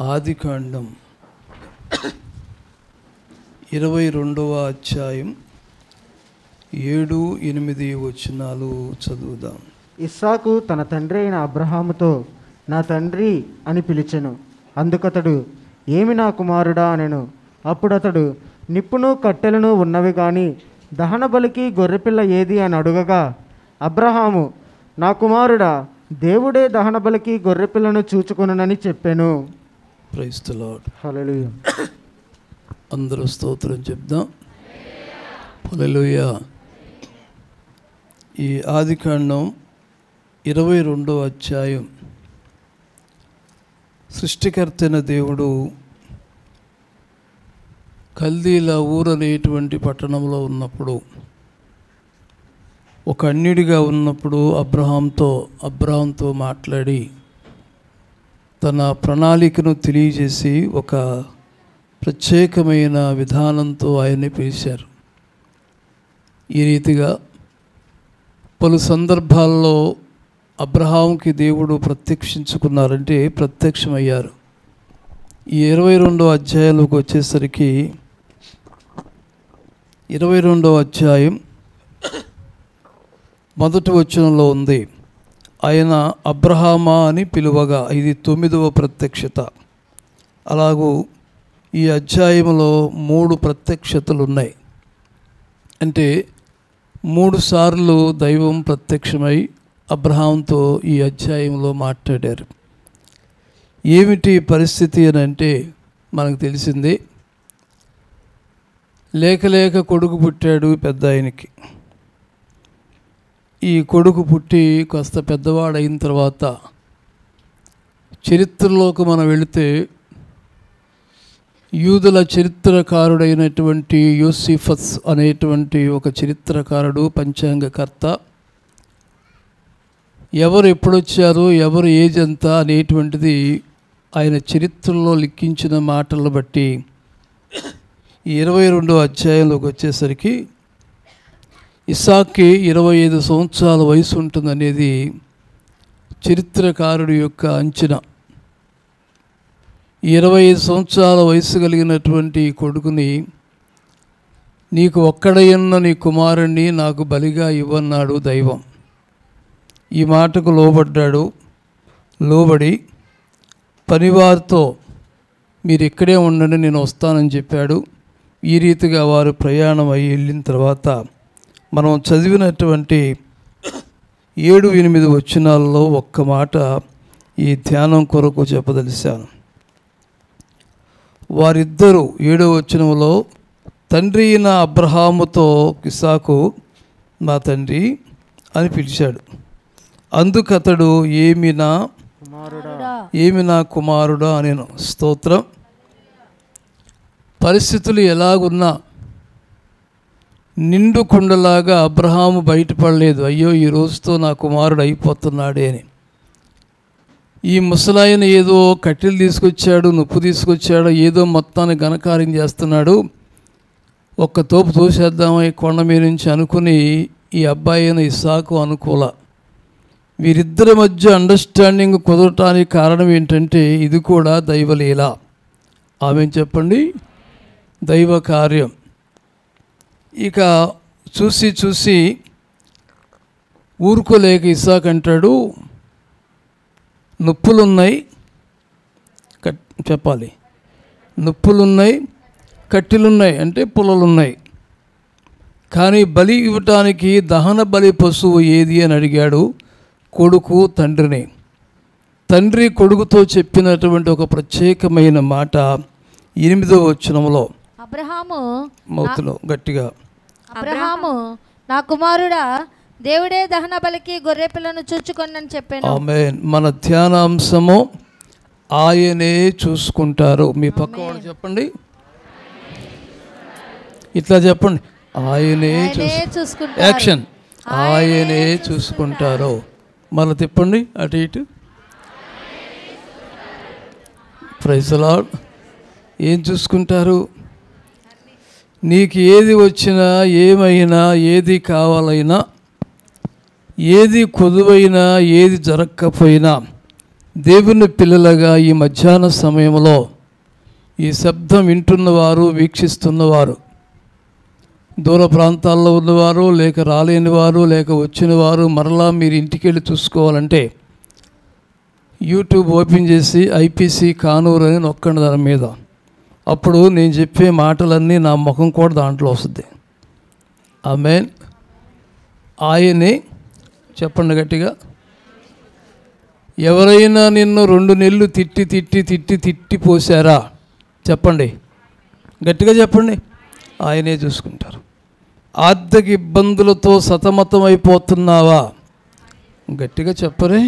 ఆదికాండం ఇరవై రెండవ అధ్యాయం ఏడు ఎనిమిది వచనాలు చదువుదాం ఇస్సాకు తన తండ్రి అయిన అబ్రహాముతో నా తండ్రి అని పిలిచెను అందుకతడు ఏమి నా కుమారుడా అనెను అప్పుడతడు నిప్పును కట్టెలను ఉన్నవి కానీ దహన బలికి గొర్రెపిల్ల ఏది అని అడుగగా అబ్రహాము నా కుమారుడా దేవుడే దహన బలికి గొర్రెపిల్లను చూచుకొనునని చెప్పాను ప్రైస్ ద లార్డ్ హల్లెలూయా అందరూ స్తోత్రం చెప్దాం హల్లెలూయా ఈ ఆదికాండం ఇరవై రెండవ అధ్యాయం సృష్టికర్తైన దేవుడు కల్దీల ఊరనేటువంటి పట్టణంలో ఉన్నప్పుడు ఒక అన్యుడిగా ఉన్నప్పుడు అబ్రహాంతో అబ్రహాంతో మాట్లాడి తన ప్రణాళికను తెలియజేసి ఒక ప్రత్యేకమైన విధానంతో ఆయన్ని పిలిచారు ఈ రీతిగా పలు సందర్భాల్లో అబ్రహాంకి దేవుడు ప్రత్యక్షించుకున్నారంటే ప్రత్యక్షమయ్యారు ఈ ఇరవై రెండో అధ్యాయంలోకి వచ్చేసరికి ఇరవై రెండో అధ్యాయం మొదటి వచనంలో ఉంది ఆయన అబ్రహామా అని పిలువగా ఇది తొమ్మిదవ ప్రత్యక్షత అలాగూ ఈ అధ్యాయంలో మూడు ప్రత్యక్షతలు ఉన్నాయి అంటే మూడు సార్లు దైవం ప్రత్యక్షమై అబ్రహాంతో ఈ అధ్యాయంలో మాట్లాడారు ఏమిటి పరిస్థితి అని అంటే మనకు తెలిసింది లేక లేక కొడుకు పుట్టాడు పెద్ద ఆయనకి ఈ కొడుకు పుట్టి కాస్త పెద్దవాడైన తర్వాత చరిత్రలోకి మనం వెళితే యూదుల చరిత్రకారుడైనటువంటి యూసిఫస్ అనేటువంటి ఒక చరిత్రకారుడు పంచాంగకర్త ఎవరు ఎప్పుడొచ్చారు ఎవరు ఏజ్ ఎంత అనేటువంటిది ఆయన చరిత్రలో లిఖించిన మాటలను బట్టి ఈ ఇరవై రెండో అధ్యాయంలోకి వచ్చేసరికి ఇసాక్కి ఇరవై ఐదు సంవత్సరాల వయసు ఉంటుందనేది చరిత్రకారుడి యొక్క అంచనా ఇరవై ఐదు సంవత్సరాల వయసు కలిగినటువంటి ఈ కొడుకుని నీకు ఒక్కడయ్యన్న నీ కుమారుణ్ణి నాకు బలిగా ఇవ్వన్నాడు దైవం ఈ మాటకు లోబడ్డాడు లోబడి పనివారితో మీరు ఇక్కడే ఉండండి నేను వస్తానని చెప్పాడు ఈ రీతిగా వారు ప్రయాణం అయ్యి వెళ్ళిన తర్వాత మనం చదివినటువంటి ఏడు ఎనిమిది వచనాల్లో ఒక్క మాట ఈ ధ్యానం కొరకు చెప్పదలిశాను వారిద్దరూ ఏడో వచనంలో తండ్రి అయిన అబ్రహాముతో ఇసాకు నా తండ్రి అని పిలిచాడు అందుకతడు ఏమి నా కుమారుడా ఏమి నా కుమారుడా అనేను స్తోత్రం పరిస్థితులు ఎలాగున్నా నిండు కుండలాగా అబ్రహాము బయటపడలేదు అయ్యో ఈ రోజుతో నా కుమారుడు అయిపోతున్నాడే అని ఈ ముసలాయన ఏదో కట్టెలు తీసుకొచ్చాడు నొప్పు తీసుకొచ్చాడు ఏదో మొత్తాన్ని ఘనకార్యం చేస్తున్నాడు ఒక్క తోపు తోసేద్దామని కొండ మీద నుంచి అనుకుని ఈ అబ్బాయి అయిన ఇసాకు అనుకూల వీరిద్దరి మధ్య అండర్స్టాండింగ్ కుదరటానికి కారణం ఏంటంటే ఇది కూడా దైవలీల ఆమె చెప్పండి దైవ కార్యం ఇక చూసి చూసి ఊరుకోలేక ఇసాక్ అంటాడు నొప్పులున్నాయి కట్ చెప్పాలి నొప్పులున్నాయి కట్టెలున్నాయి అంటే పుల్లలున్నాయి కానీ బలి ఇవ్వటానికి దహన బలి పశువు ఏది అని అడిగాడు కొడుకు తండ్రిని తండ్రి కొడుకుతో చెప్పినటువంటి ఒక ప్రత్యేకమైన మాట ఎనిమిదో వచనంలో అబ్రహాము మౌతులో గట్టిగా అబ్రహాము నా కుమారుడా దేవుడే దహన బలికి గొర్రె పిల్లను చూచుకొనని చెప్పాను ఆమె మన ధ్యానాంశము ఆయనే చూసుకుంటారు మీ పక్క వాళ్ళు చెప్పండి ఇట్లా చెప్పండి ఆయనే ఆయనే చూసు చూసుకుంటారు యాక్షన్ ఆయనే చూసుకుంటారు మళ్ళీ తిప్పండి అటు ఇటు ప్రైజలాడ్ ఏం చూసుకుంటారు నీకు ఏది వచ్చినా ఏమైనా ఏది కావాలైనా ఏది కొదువైనా ఏది జరగకపోయినా దేవుని పిల్లలుగా ఈ మధ్యాహ్న సమయంలో ఈ శబ్దం వింటున్నవారు వీక్షిస్తున్నవారు దూర ప్రాంతాల్లో ఉన్నవారు లేక రాలేని వారు లేక వచ్చిన వారు మరలా మీరు ఇంటికి వెళ్ళి చూసుకోవాలంటే యూట్యూబ్ ఓపెన్ చేసి ఐపీసీ కానూరు అని నొక్కండి దాని మీద అప్పుడు నేను చెప్పే మాటలన్నీ నా ముఖం కూడా దాంట్లో వస్తుంది ఆమె ఆయనే చెప్పండి గట్టిగా ఎవరైనా నిన్ను రెండు నెలలు తిట్టి తిట్టి తిట్టి తిట్టి పోసారా చెప్పండి గట్టిగా చెప్పండి ఆయనే చూసుకుంటారు ఆర్థిక ఇబ్బందులతో సతమతం అయిపోతున్నావా గట్టిగా చెప్పరే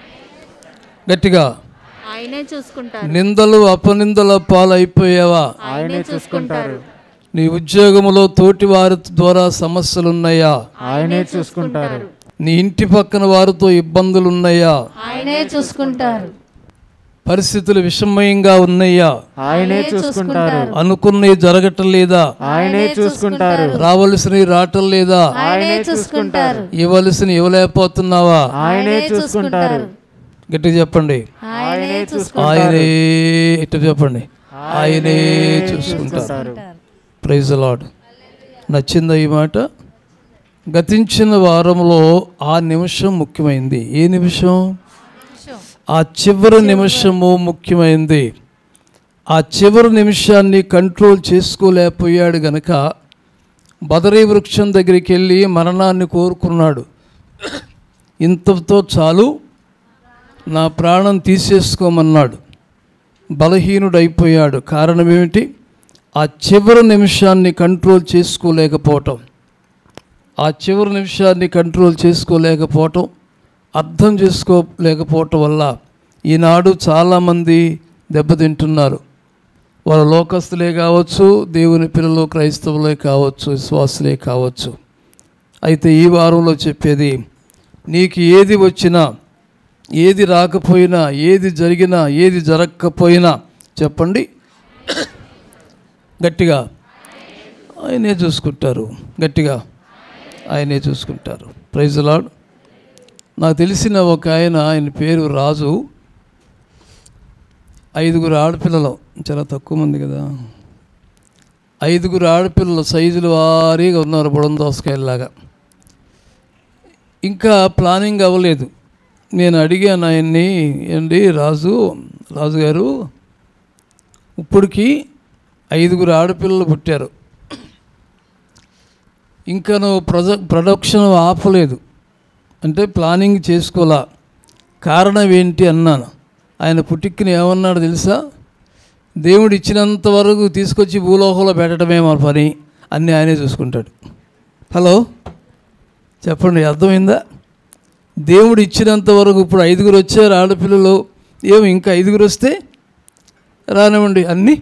గట్టిగా ఆయనే చూసుకుంటారు నిందలు అపనిందల పాలైపోయావా ఆయనే చూసుకుంటారు నీ ఉద్యోగంలో తోటి వారి ద్వారా సమస్యలున్నాయా ఆయనే చూసుకుంటారు నీ ఇంటి పక్కన వారితో ఇబ్బందులు ఉన్నాయా ఆయనే చూసుకుంటారు పరిస్థితులు విషమయంగా ఉన్నాయా ఆయనే చూసుకుంటారు అనుకున్నవి జరగటం లేదా ఆయనే చూసుకుంటారు రావలసినవి రావటం లేదా ఆయనే చూసుకుంటారు ఇవ్వవలసిన ఇవ్వలేకపోతున్నావా ఆయనే చూసుకుంటారు గట్టిగా చెప్పండి ఆయనే చూసుకుంటారు ఆయనే ఇట్ట చెప్పండి ఆయనే చూసుకుంటారు ప్రైజ్ లాడ్ నచ్చిందా ఈ మాట గతించిన వారంలో ఆ నిమిషం ముఖ్యమైంది ఏ నిమిషం ఆ చివరి నిమిషము ముఖ్యమైంది ఆ చివరి నిమిషాన్ని కంట్రోల్ చేసుకోలేకపోయాడు గనక బదరీ వృక్షం దగ్గరికి వెళ్ళి మరణాన్ని కోరుకున్నాడు ఇంతతో చాలు నా ప్రాణం తీసేసుకోమన్నాడు బలహీనుడైపోయాడు కారణం ఏమిటి ఆ చివరి నిమిషాన్ని కంట్రోల్ చేసుకోలేకపోవటం ఆ చివరి నిమిషాన్ని కంట్రోల్ చేసుకోలేకపోవటం అర్థం చేసుకోలేకపోవటం వల్ల ఈనాడు చాలామంది దెబ్బతింటున్నారు వాళ్ళ లోకస్తులే కావచ్చు దేవుని పిల్లలు క్రైస్తవులే కావచ్చు విశ్వాసులే కావచ్చు అయితే ఈ వారంలో చెప్పేది నీకు ఏది వచ్చినా ఏది రాకపోయినా ఏది జరిగినా ఏది జరగకపోయినా చెప్పండి గట్టిగా ఆయనే చూసుకుంటారు గట్టిగా ఆయనే చూసుకుంటారు ప్రైజ్ లాడ్ నాకు తెలిసిన ఒక ఆయన ఆయన పేరు రాజు ఐదుగురు ఆడపిల్లలు చాలా తక్కువ మంది కదా ఐదుగురు ఆడపిల్లలు సైజులు వారీగా ఉన్నారు బుడం దోసకాయలాగా ఇంకా ప్లానింగ్ అవ్వలేదు నేను అడిగాను ఆయన్ని ఏంటి రాజు రాజు గారు ఇప్పటికి ఐదుగురు ఆడపిల్లలు పుట్టారు ఇంకా నువ్వు ప్రొజ ప్రొడక్షన్ ఆపలేదు అంటే ప్లానింగ్ చేసుకోలా కారణం ఏంటి అన్నాను ఆయన పుట్టిక్కిని ఏమన్నాడు తెలుసా దేవుడు ఇచ్చినంత వరకు తీసుకొచ్చి భూలోకంలో పెట్టడమే మన పని అన్నీ ఆయనే చూసుకుంటాడు హలో చెప్పండి అర్థమైందా దేవుడు ఇచ్చినంత వరకు ఇప్పుడు ఐదుగురు వచ్చారు ఆడపిల్లలు ఏమి ఇంకా ఐదుగురు వస్తే రానివ్వండి అన్నీ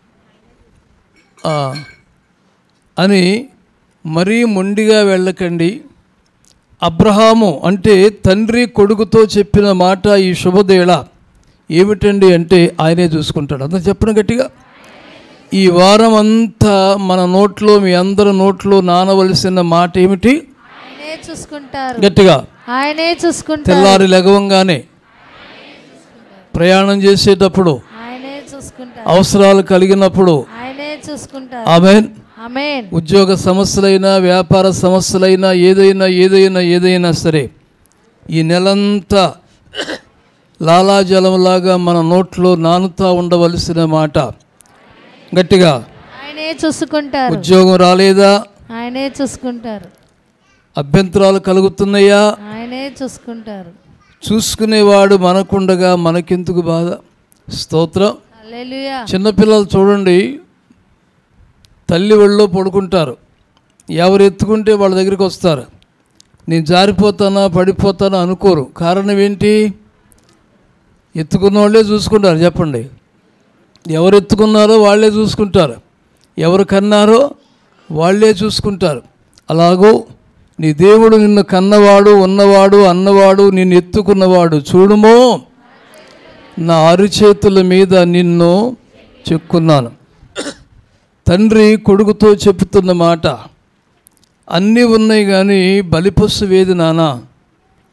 ఆ, అని మరీ మొండిగా వెళ్ళకండి అబ్రహాము అంటే తండ్రి కొడుకుతో చెప్పిన మాట ఈ శుభదేళ ఏమిటండి అంటే ఆయనే చూసుకుంటాడు అంతా చెప్పడం గట్టిగా ఈ వారం అంతా మన నోట్లో మీ అందరి నోట్లో నానవలసిన మాట ఏమిటి ఆయనే చూసుకుంటారు గట్టిగా ఆయనే చూసుకుంటారు తెల్లారి లెగవంగానే ప్రయాణం చేసేటప్పుడు ఆయనే చూసుకుంటారు అవసరాలు కలిగినప్పుడు ఆయనే చూసుకుంటారు ఆమె ఆమేన్ ఉద్యోగ సమస్యలైనా వ్యాపార సమస్యలైనా ఏదైనా ఏదైనా ఏదైనా సరే ఈ నెలంతా లాలాజలంలాగా మన నోట్లో నానుతా ఉండవలసిన మాట గట్టిగా ఆయనే చూసుకుంటారు ఉద్యోగం రాలేదా ఆయనే చూసుకుంటారు అభ్యంతరాలు కలుగుతున్నాయా ఆయనే చూసుకుంటారు చూసుకునేవాడు మనకుండగా మనకెందుకు బాధ స్తోత్రం హల్లెలూయా చిన్నపిల్లలు చూడండి తల్లి ఒళ్ళో పడుకుంటారు ఎవరు ఎత్తుకుంటే వాళ్ళ దగ్గరికి వస్తారు నేను జారిపోతానా పడిపోతానా అనుకోరు కారణం ఏంటి ఎత్తుకున్న వాళ్ళే చూసుకుంటారు చెప్పండి ఎవరు ఎత్తుకున్నారో వాళ్ళే చూసుకుంటారు ఎవరు కన్నారో వాళ్ళే చూసుకుంటారు అలాగో నీ దేవుడు నిన్ను కన్నవాడు ఉన్నవాడు అన్నవాడు నిన్ను ఎత్తుకున్నవాడు చూడుమో నా అరిచేతుల మీద నిన్ను చెక్కున్నాను తండ్రి కొడుకుతో చెప్తున్న మాట అన్నీ ఉన్నాయి కానీ బలిపస్సు వేది నానా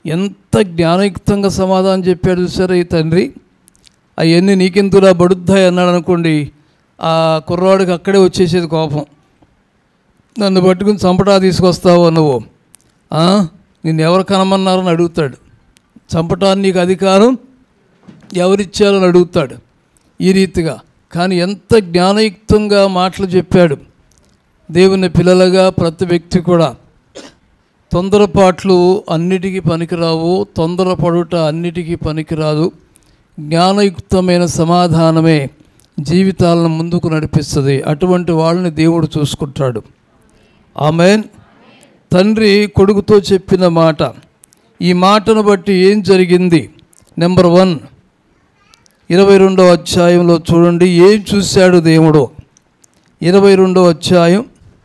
ఎంత జ్ఞానయుక్తంగా సమాధానం చెప్పాడు చూసారా ఈ తండ్రి అవన్నీ నీకెందుకురా బడుద్దాయి అన్నాడు అనుకోండి ఆ కుర్రవాడికి అక్కడే వచ్చేసేది కోపం నన్ను పట్టుకుని చంపటా తీసుకొస్తావు నువ్వు ఆ? నిన్ను ఎవరు కనమన్నారని అడుగుతాడు చంపటానికి నీకు అధికారం ఎవరిచ్చారని అడుగుతాడు ఈ రీతిగా కానీ ఎంత జ్ఞానయుక్తంగా మాటలు చెప్పాడు దేవుని పిల్లలుగా ప్రతి వ్యక్తి కూడా తొందరపాట్లు అన్నిటికీ పనికిరావు తొందరపడుట అన్నిటికీ పనికిరాదు జ్ఞానయుక్తమైన సమాధానమే జీవితాలను ముందుకు నడిపిస్తుంది అటువంటి వాళ్ళని దేవుడు చూసుకుంటాడు ఆమెన్ తండ్రి కొడుకుతో చెప్పిన మాట ఈ మాటను బట్టి ఏం జరిగింది నెంబర్ వన్ ఇరవై రెండవ అధ్యాయంలో చూడండి ఏం చూశాడు దేవుడు ఇరవై రెండవ అధ్యాయం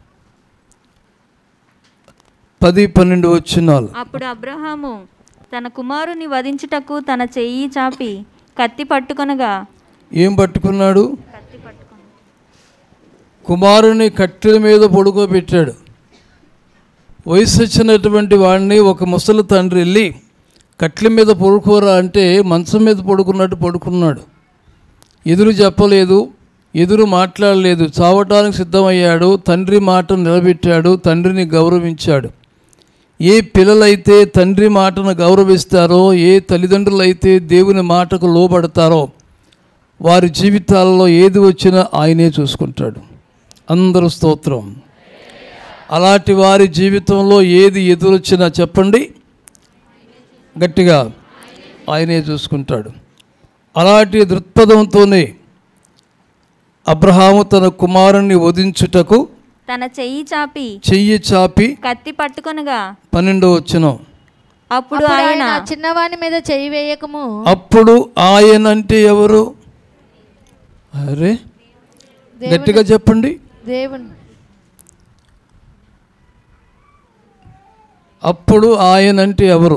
పది పన్నెండు వచ్చినాలు అప్పుడు అబ్రహాము తన కుమారుని వధించుటకు తన చెయ్యి చాపి కత్తి పట్టుకొనగా ఏం పట్టుకున్నాడు కత్తి పట్టుకొని కుమారుని కట్టెల మీద పడుకోబెట్టాడు వయసు వచ్చినటువంటి వాడిని ఒక ముసలి తండ్రి వెళ్ళి కట్ల మీద పడుకోరా అంటే మంచం మీద పడుకున్నట్టు పడుకున్నాడు ఎదురు చెప్పలేదు ఎదురు మాట్లాడలేదు చావటానికి సిద్ధమయ్యాడు తండ్రి మాట నిలబెట్టాడు తండ్రిని గౌరవించాడు ఏ పిల్లలైతే తండ్రి మాటను గౌరవిస్తారో ఏ తల్లిదండ్రులైతే దేవుని మాటకు లోబడతారో వారి జీవితాల్లో ఏది వచ్చినా ఆయనే చూసుకుంటాడు అందరూ స్తోత్రం అలాంటి వారి జీవితంలో ఏది ఎదురొచ్చినా చెప్పండి గట్టిగా ఆయనే చూసుకుంటాడు అలాంటి దృక్పథంతోనే అబ్రహాము తన కుమారుణ్ణి వధించుటకు తన చెయ్యి చాపి చెయ్యి చాపి కత్తి పట్టుకొనగా పన్నెండో వచ్చిన అప్పుడు అప్పుడు ఆయన ఆయన చిన్నవాని మీద చెయ్యి వేయకము అప్పుడు ఆయన అంటే ఎవరు అరే గట్టిగా చెప్పండి దేవుని అప్పుడు ఆయన అంటే ఎవరు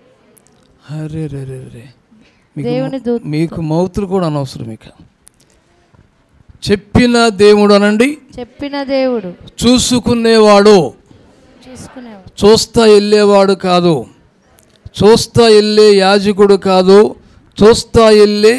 అరే రే రే రే మీకు దేవుని దూత మీకు మౌతులు కూడా అనవసరం ఇక చెప్పిన దేవుడు అనండి చెప్పిన దేవుడు చూసుకునేవాడు చూసుకునేవాడు చూస్తా వెళ్ళేవాడు కాదు చూస్తా వెళ్ళే యాజకుడు కాదు చూస్తా వెళ్ళే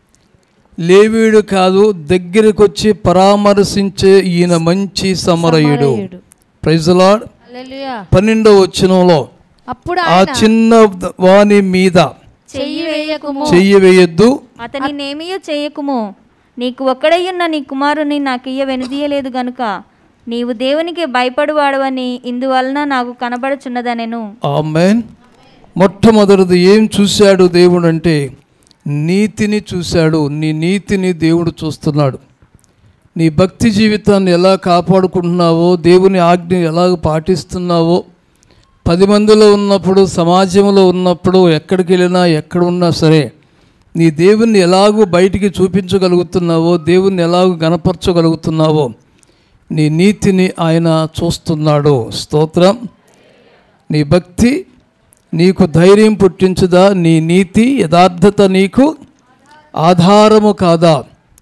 లేవీడు కాదు దగ్గరికి వచ్చి పరామర్శించే ఈయన మంచి సమరయుడు సమరయుడు. ప్రైజలాడ్ హల్లెలూయా పన్నెండవ వచనంలో అప్పుడు ఆ ఆయన చిన్న వాని మీద చెయ్యి వేయకము చెయ్యి వేయొద్దు అతని నేమియో చేయకుము నీకు ఒక్కడయ్యున్న నీ కుమారుని నాకు ఇయ్య వెనుదీయలేదు గనుక నీవు దేవునికి భయపడువాడవని ఇందువలన నాకు కనబడుచున్నదనెను ఆమెన్ మొట్టమొదటిది ఏం చూశాడు దేవుడు అంటే నీతిని చూశాడు నీ నీతిని దేవుడు చూస్తున్నాడు నీ భక్తి జీవితాన్ని ఎలా కాపాడుకుంటున్నావో దేవుని ఆజ్ఞ ఎలా పాటిస్తున్నావో పది మందిలో ఉన్నప్పుడు సమాజంలో ఉన్నప్పుడు ఎక్కడికి వెళ్ళినా ఎక్కడ ఉన్నా సరే నీ దేవుణ్ణి ఎలాగూ బయటికి చూపించగలుగుతున్నావో దేవుణ్ణి ఎలాగూ గనపరచగలుగుతున్నావో నీ నీతిని ఆయన చూస్తున్నాడు స్తోత్రం నీ భక్తి నీకు ధైర్యం పుట్టించుదా నీ నీతి యథార్థత నీకు ఆధారము కాదా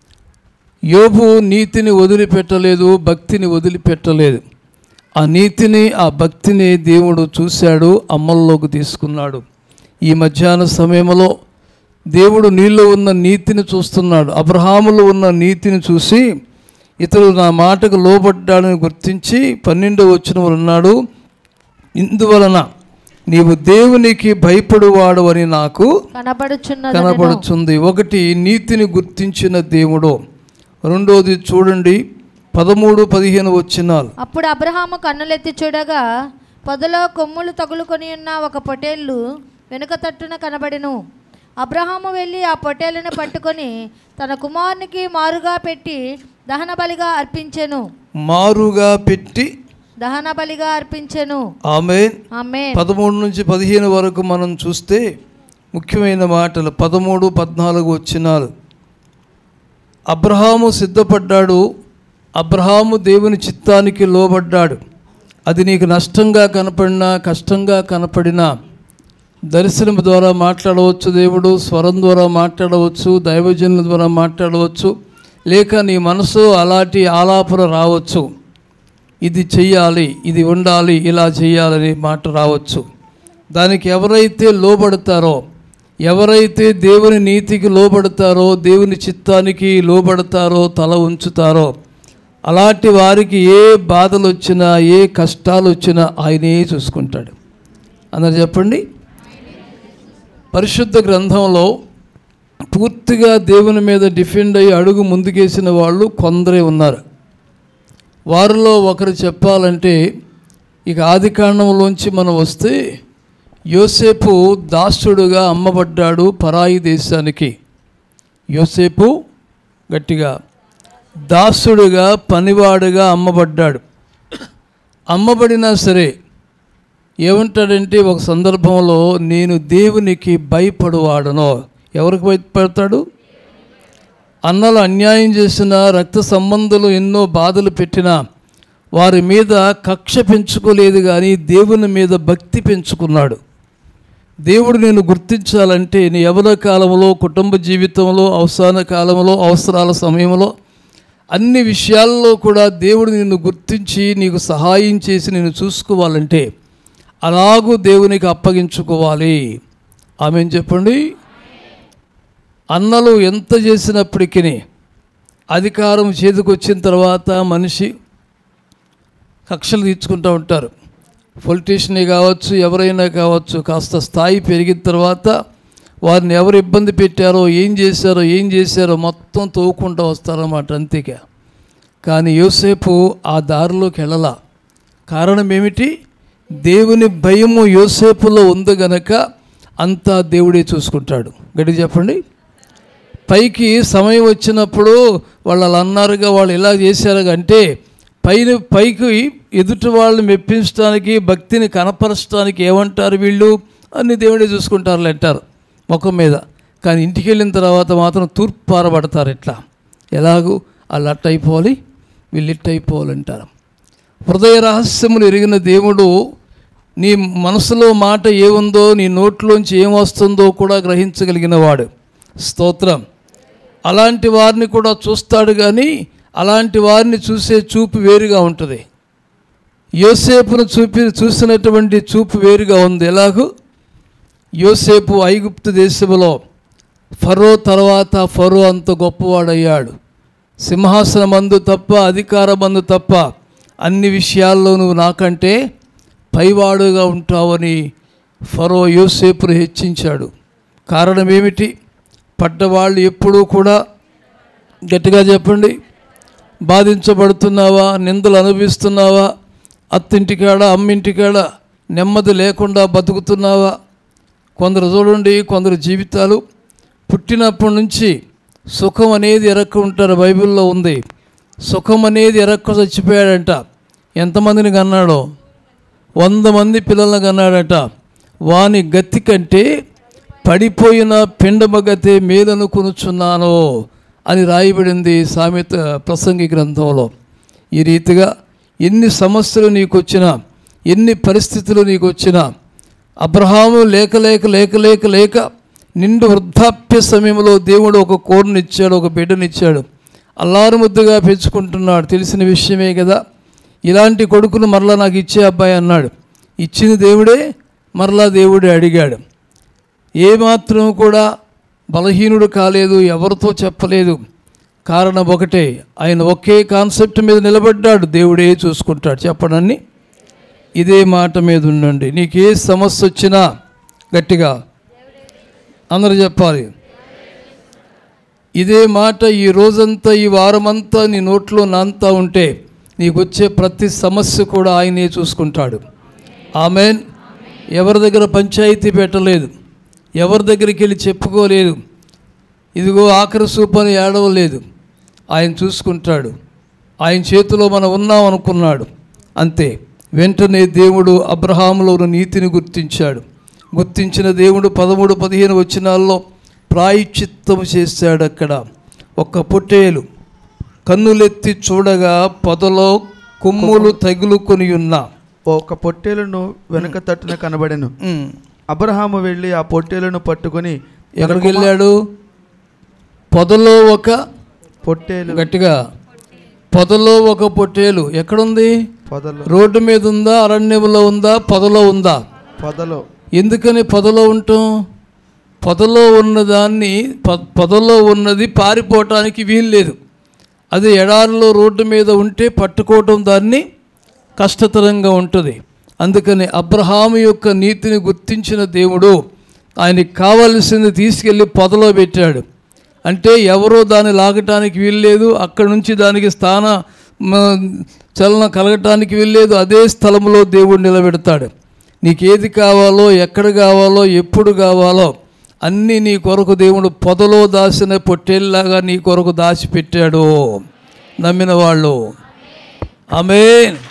యోబు నీతిని వదిలిపెట్టలేదు భక్తిని వదిలిపెట్టలేదు ఆ నీతిని ఆ భక్తిని దేవుడు చూశాడు అమల్లోకి తీసుకున్నాడు ఈ మధ్యాహ్న సమయంలో దేవుడు నీలో ఉన్న నీతిని చూస్తున్నాడు అబ్రహాములో ఉన్న నీతిని చూసి ఇతడు నా మాటకు లోబడ్డాడని గుర్తించి పన్నెండవ వచ్చిన ఉన్నాడు ఇందువలన నీవు దేవునికి భయపడువాడు అని నాకు కనబడుచున్నది కనబడుతుంది ఒకటి నీతిని గుర్తించిన దేవుడు రెండోది చూడండి పదమూడు పదిహేను వచ్చినాలు అప్పుడు అబ్రహాము కన్నులెత్తి చూడగా పొదలో కొమ్ములు తగులుకొని ఉన్న ఒక పొటేళ్ళు వెనుక తట్టున కనబడెను అబ్రహాము వెళ్ళి ఆ పొటేళ్లను పట్టుకొని తన కుమారునికి మారుగా పెట్టి దహన బలిగా అర్పించెను మారుగా పెట్టి దహన బలిగా అర్పించెను ఆమె ఆమె పదమూడు నుంచి పదిహేను వరకు మనం చూస్తే ముఖ్యమైన మాటలు పదమూడు పద్నాలుగు వచ్చినాలు అబ్రహాము సిద్ధపడ్డాడు అబ్రహాము దేవుని చిత్తానికి లోబడ్డాడు అది నీకు నష్టంగా కనపడినా కష్టంగా కనపడినా దర్శనం ద్వారా మాట్లాడవచ్చు దేవుడు స్వరం ద్వారా మాట్లాడవచ్చు దైవజనుల ద్వారా మాట్లాడవచ్చు లేక నీ మనసు అలాంటి ఆలాపన రావచ్చు ఇది చెయ్యాలి ఇది ఉండాలి ఇలా చేయాలని మాట రావచ్చు దానికి ఎవరైతే లోబడతారో ఎవరైతే దేవుని నీతికి లోబడతారో దేవుని చిత్తానికి లోబడతారో తల ఉంచుతారో అలాంటి వారికి ఏ బాధలు వచ్చినా ఏ కష్టాలు వచ్చినా ఆయనే చూసుకుంటాడు అందరు చెప్పండి పరిశుద్ధ గ్రంథంలో పూర్తిగా దేవుని మీద డిఫెండ్ అయ్యి అడుగు ముందుకేసిన వాళ్ళు కొందరే ఉన్నారు వారిలో ఒకరు చెప్పాలంటే ఇక ఆది కాండంలోంచి మనం వస్తే యోసేపు దాసుడుగా అమ్మబడ్డాడు పరాయి దేశానికి యోసేపు గట్టిగా దాసుడుగా పనివాడుగా అమ్మబడ్డాడు అమ్మబడినా సరే ఏమంటాడంటే ఒక సందర్భంలో నేను దేవునికి భయపడువాడను ఎవరికి భయపడతాడు అన్నలు అన్యాయం చేసిన రక్త సంబంధులు ఎన్నో బాధలు పెట్టినా వారి మీద కక్ష పెంచుకోలేదు కానీ దేవుని మీద భక్తి పెంచుకున్నాడు దేవుడు నేను గుర్తించాలంటే నీ యవన కాలంలో కుటుంబ జీవితంలో అవసాన కాలంలో అవసరాల సమయంలో అన్ని విషయాల్లో కూడా దేవుడు నిన్ను గుర్తించి నీకు సహాయం చేసి నేను చూసుకోవాలంటే అలాగూ దేవునికి అప్పగించుకోవాలి ఆమె చెప్పండి అన్నలు ఎంత చేసినప్పటికీ అధికారం చేతికొచ్చిన తర్వాత మనిషి కక్షలు తీర్చుకుంటూ ఉంటారు పొలిటీషియనే కావచ్చు ఎవరైనా కావచ్చు కాస్త స్థాయి పెరిగిన తర్వాత వారిని ఎవరు ఇబ్బంది పెట్టారో ఏం చేశారో ఏం చేశారో మొత్తం తోవుకుంటూ వస్తారన్నమాట అంతేగా కానీ యోసేపు ఆ దారిలోకి వెళ్ళలా కారణం ఏమిటి దేవుని భయము యోసేపులో ఉంది గనక అంతా దేవుడే చూసుకుంటాడు గడి చెప్పండి పైకి సమయం వచ్చినప్పుడు వాళ్ళు అలా అన్నారుగా వాళ్ళు ఇలా చేశారు అంటే పైన పైకి ఎదుటి వాళ్ళని మెప్పించడానికి భక్తిని కనపరచడానికి ఏమంటారు వీళ్ళు అన్ని దేవుడే చూసుకుంటారు అంటారు ముఖం మీద కానీ ఇంటికి వెళ్ళిన తర్వాత మాత్రం తూర్పు పారబడతారు ఇట్లా ఎలాగూ వాళ్ళు అట్ట అయిపోవాలి వీళ్ళు ఇట్ట అయిపోవాలంటారు హృదయ రహస్యములు ఎరిగిన దేవుడు నీ మనసులో మాట ఏముందో నీ నోట్లోంచి ఏం వస్తుందో కూడా గ్రహించగలిగిన వాడు స్తోత్రం అలాంటి వారిని కూడా చూస్తాడు కానీ అలాంటి వారిని చూసే చూపు వేరుగా ఉంటుంది యోసేపును చూపి చూసినటువంటి చూపు వేరుగా ఉంది ఎలాగూ యోసేపు ఐగుప్తు దేశంలో ఫరో తర్వాత ఫరో అంత గొప్పవాడయ్యాడు సింహాసనమందు తప్ప అధికారమందు తప్ప అన్ని విషయాల్లో నువ్వు నాకంటే పైవాడుగా ఉంటావని ఫరో యోసేపును హెచ్చించాడు కారణం ఏమిటి పడ్డవాళ్ళు ఎప్పుడూ కూడా గట్టిగా చెప్పండి బాధించబడుతున్నావా నిందలు అనుభవిస్తున్నావా అత్తింటికాడ అమ్మింటికాడ నెమ్మది లేకుండా బతుకుతున్నావా కొందరు చూడండి కొందరు జీవితాలు పుట్టినప్పటి నుంచి సుఖం అనేది ఎరక్క ఉంటారు బైబిల్లో ఉంది సుఖం అనేది ఎరక్క చచ్చిపోయాడంట ఎంతమందిని కన్నాడో వంద మంది పిల్లలను కన్నాడట వాని గతి కంటే పడిపోయిన పిండమగతే మేలను కొనుచున్నాను అని రాయబడింది సామెత ప్రసంగి గ్రంథంలో ఈ రీతిగా ఎన్ని సమస్యలు నీకు వచ్చినా ఎన్ని పరిస్థితులు నీకు వచ్చినా అబ్రహాము లేక లేక లేక లేక లేక నిండు వృద్ధాప్య సమయంలో దేవుడు ఒక కోరునిచ్చాడు ఒక బిడ్డనిచ్చాడు అల్లారు ముద్దుగా పెంచుకుంటున్నాడు తెలిసిన విషయమే కదా ఇలాంటి కొడుకును మరలా నాకు ఇచ్చే అబ్బాయి అన్నాడు ఇచ్చిన దేవుడే మరలా దేవుడే అడిగాడు ఏమాత్రం కూడా బలహీనుడు కాలేదు ఎవరితో చెప్పలేదు కారణం ఒకటే ఆయన ఒకే కాన్సెప్ట్ మీద నిలబడ్డాడు దేవుడే చూసుకుంటాడు చెప్పడాన్ని ఇదే మాట మీద ఉండండి నీకు ఏ సమస్య వచ్చినా గట్టిగా అందరూ చెప్పాలి ఇదే మాట ఈ రోజంతా ఈ వారమంతా నీ నోట్లో నాంతా ఉంటే నీకు వచ్చే ప్రతి సమస్య కూడా ఆయనే చూసుకుంటాడు ఆమెన్ ఎవరి దగ్గర పంచాయతీ పెట్టలేదు ఎవరి దగ్గరికి వెళ్ళి చెప్పుకోలేదు ఇదిగో ఆఖరి సూపని ఏడవలేదు ఆయన చూసుకుంటాడు ఆయన చేతిలో మనం ఉన్నాం అనుకున్నాడు అంతే వెంటనే దేవుడు అబ్రహాములో ఉన్న నీతిని గుర్తించాడు గుర్తించిన దేవుడు పదమూడు పదిహేను వచ్చినాల్లో ప్రాయశ్చిత్తము చేశాడు అక్కడ ఒక్క పొట్టేలు కన్నులెత్తి చూడగా పొదలో కొమ్ములు తగులుకొని ఉన్న ఒక పొట్టేలును వెనుక తట్టున కనబడెను ఉమ్, అబ్రహాము వెళ్ళి ఆ పొట్టేలును పట్టుకొని తన ఎక్కడికి కుమా- వెళ్ళాడు పొదలో ఒక పొట్టేలు గట్టిగా పొదలో ఒక పొట్టేలు ఎక్కడుంది పొదలో రోడ్డు మీద ఉందా అరణ్యంలో ఉందా పొదలో ఉందా పొదలో ఎందుకని పొదలో ఉంటాం పొదలో ఉన్నదాన్ని ప పొదలో ఉన్నది పారిపోవటానికి వీలు లేదు అది ఎడారిలో రోడ్డు మీద ఉంటే పట్టుకోవటం దాన్ని కష్టతరంగా ఉంటుంది అందుకని అబ్రహాము యొక్క నీతిని గుర్తించిన దేవుడు ఆయనకి కావలసింది తీసుకెళ్ళి పొదలో పెట్టాడు అంటే ఎవరో దాన్ని లాగటానికి వీల్లేదు అక్కడి నుంచి దానికి స్థాన మ, చలన కలగటానికి వీల్లేదు అదే స్థలంలో దేవుడు నిలబెడతాడు నీకు ఏది కావాలో ఎక్కడ కావాలో ఎప్పుడు కావాలో అన్నీ నీ కొరకు దేవుడు పొదలో దాచిన పొట్టేల్లాగా నీ కొరకు దాచిపెట్టాడు నమ్మిన వాళ్ళు ఆమె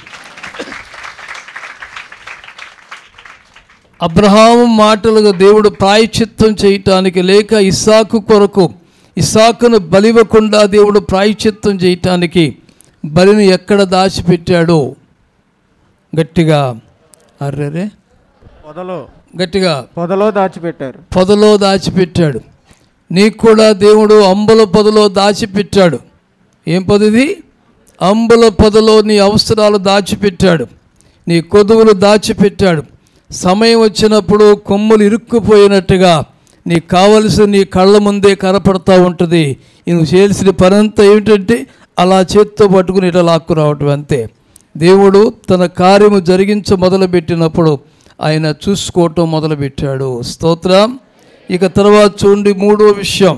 అబ్రహాము మాటలుగా దేవుడు ప్రాయచిత్తం చేయటానికి లేక ఇస్సాకు కొరకు ఇస్సాకును బలివ్వకుండా దేవుడు ప్రాయచిత్తం చేయటానికి బలిని ఎక్కడ దాచిపెట్టాడో గట్టిగా అర్రరే పొదలో గట్టిగా పొదలో దాచిపెట్టారు పొదలో దాచిపెట్టాడు నీకు కూడా దేవుడు అంబుల పొదలో దాచిపెట్టాడు ఏం పొదది అంబుల పొదలో నీ అవసరాలు దాచిపెట్టాడు నీ కొదువులు దాచిపెట్టాడు సమయం వచ్చినప్పుడు కొమ్ములు ఇరుక్కుపోయినట్టుగా నీకు కావలసిన నీ కళ్ళ ముందే కనపడతా ఉంటుంది నువ్వు చేయాల్సిన పనంతా ఏమిటంటే అలా చేత్తో పట్టుకుని ఇట్లా లాక్కు రావటం అంతే దేవుడు తన కార్యము జరిగించ మొదలుపెట్టినప్పుడు ఆయన చూసుకోవటం మొదలుపెట్టాడు స్తోత్రం ఇక తర్వాత చూడండి మూడో విషయం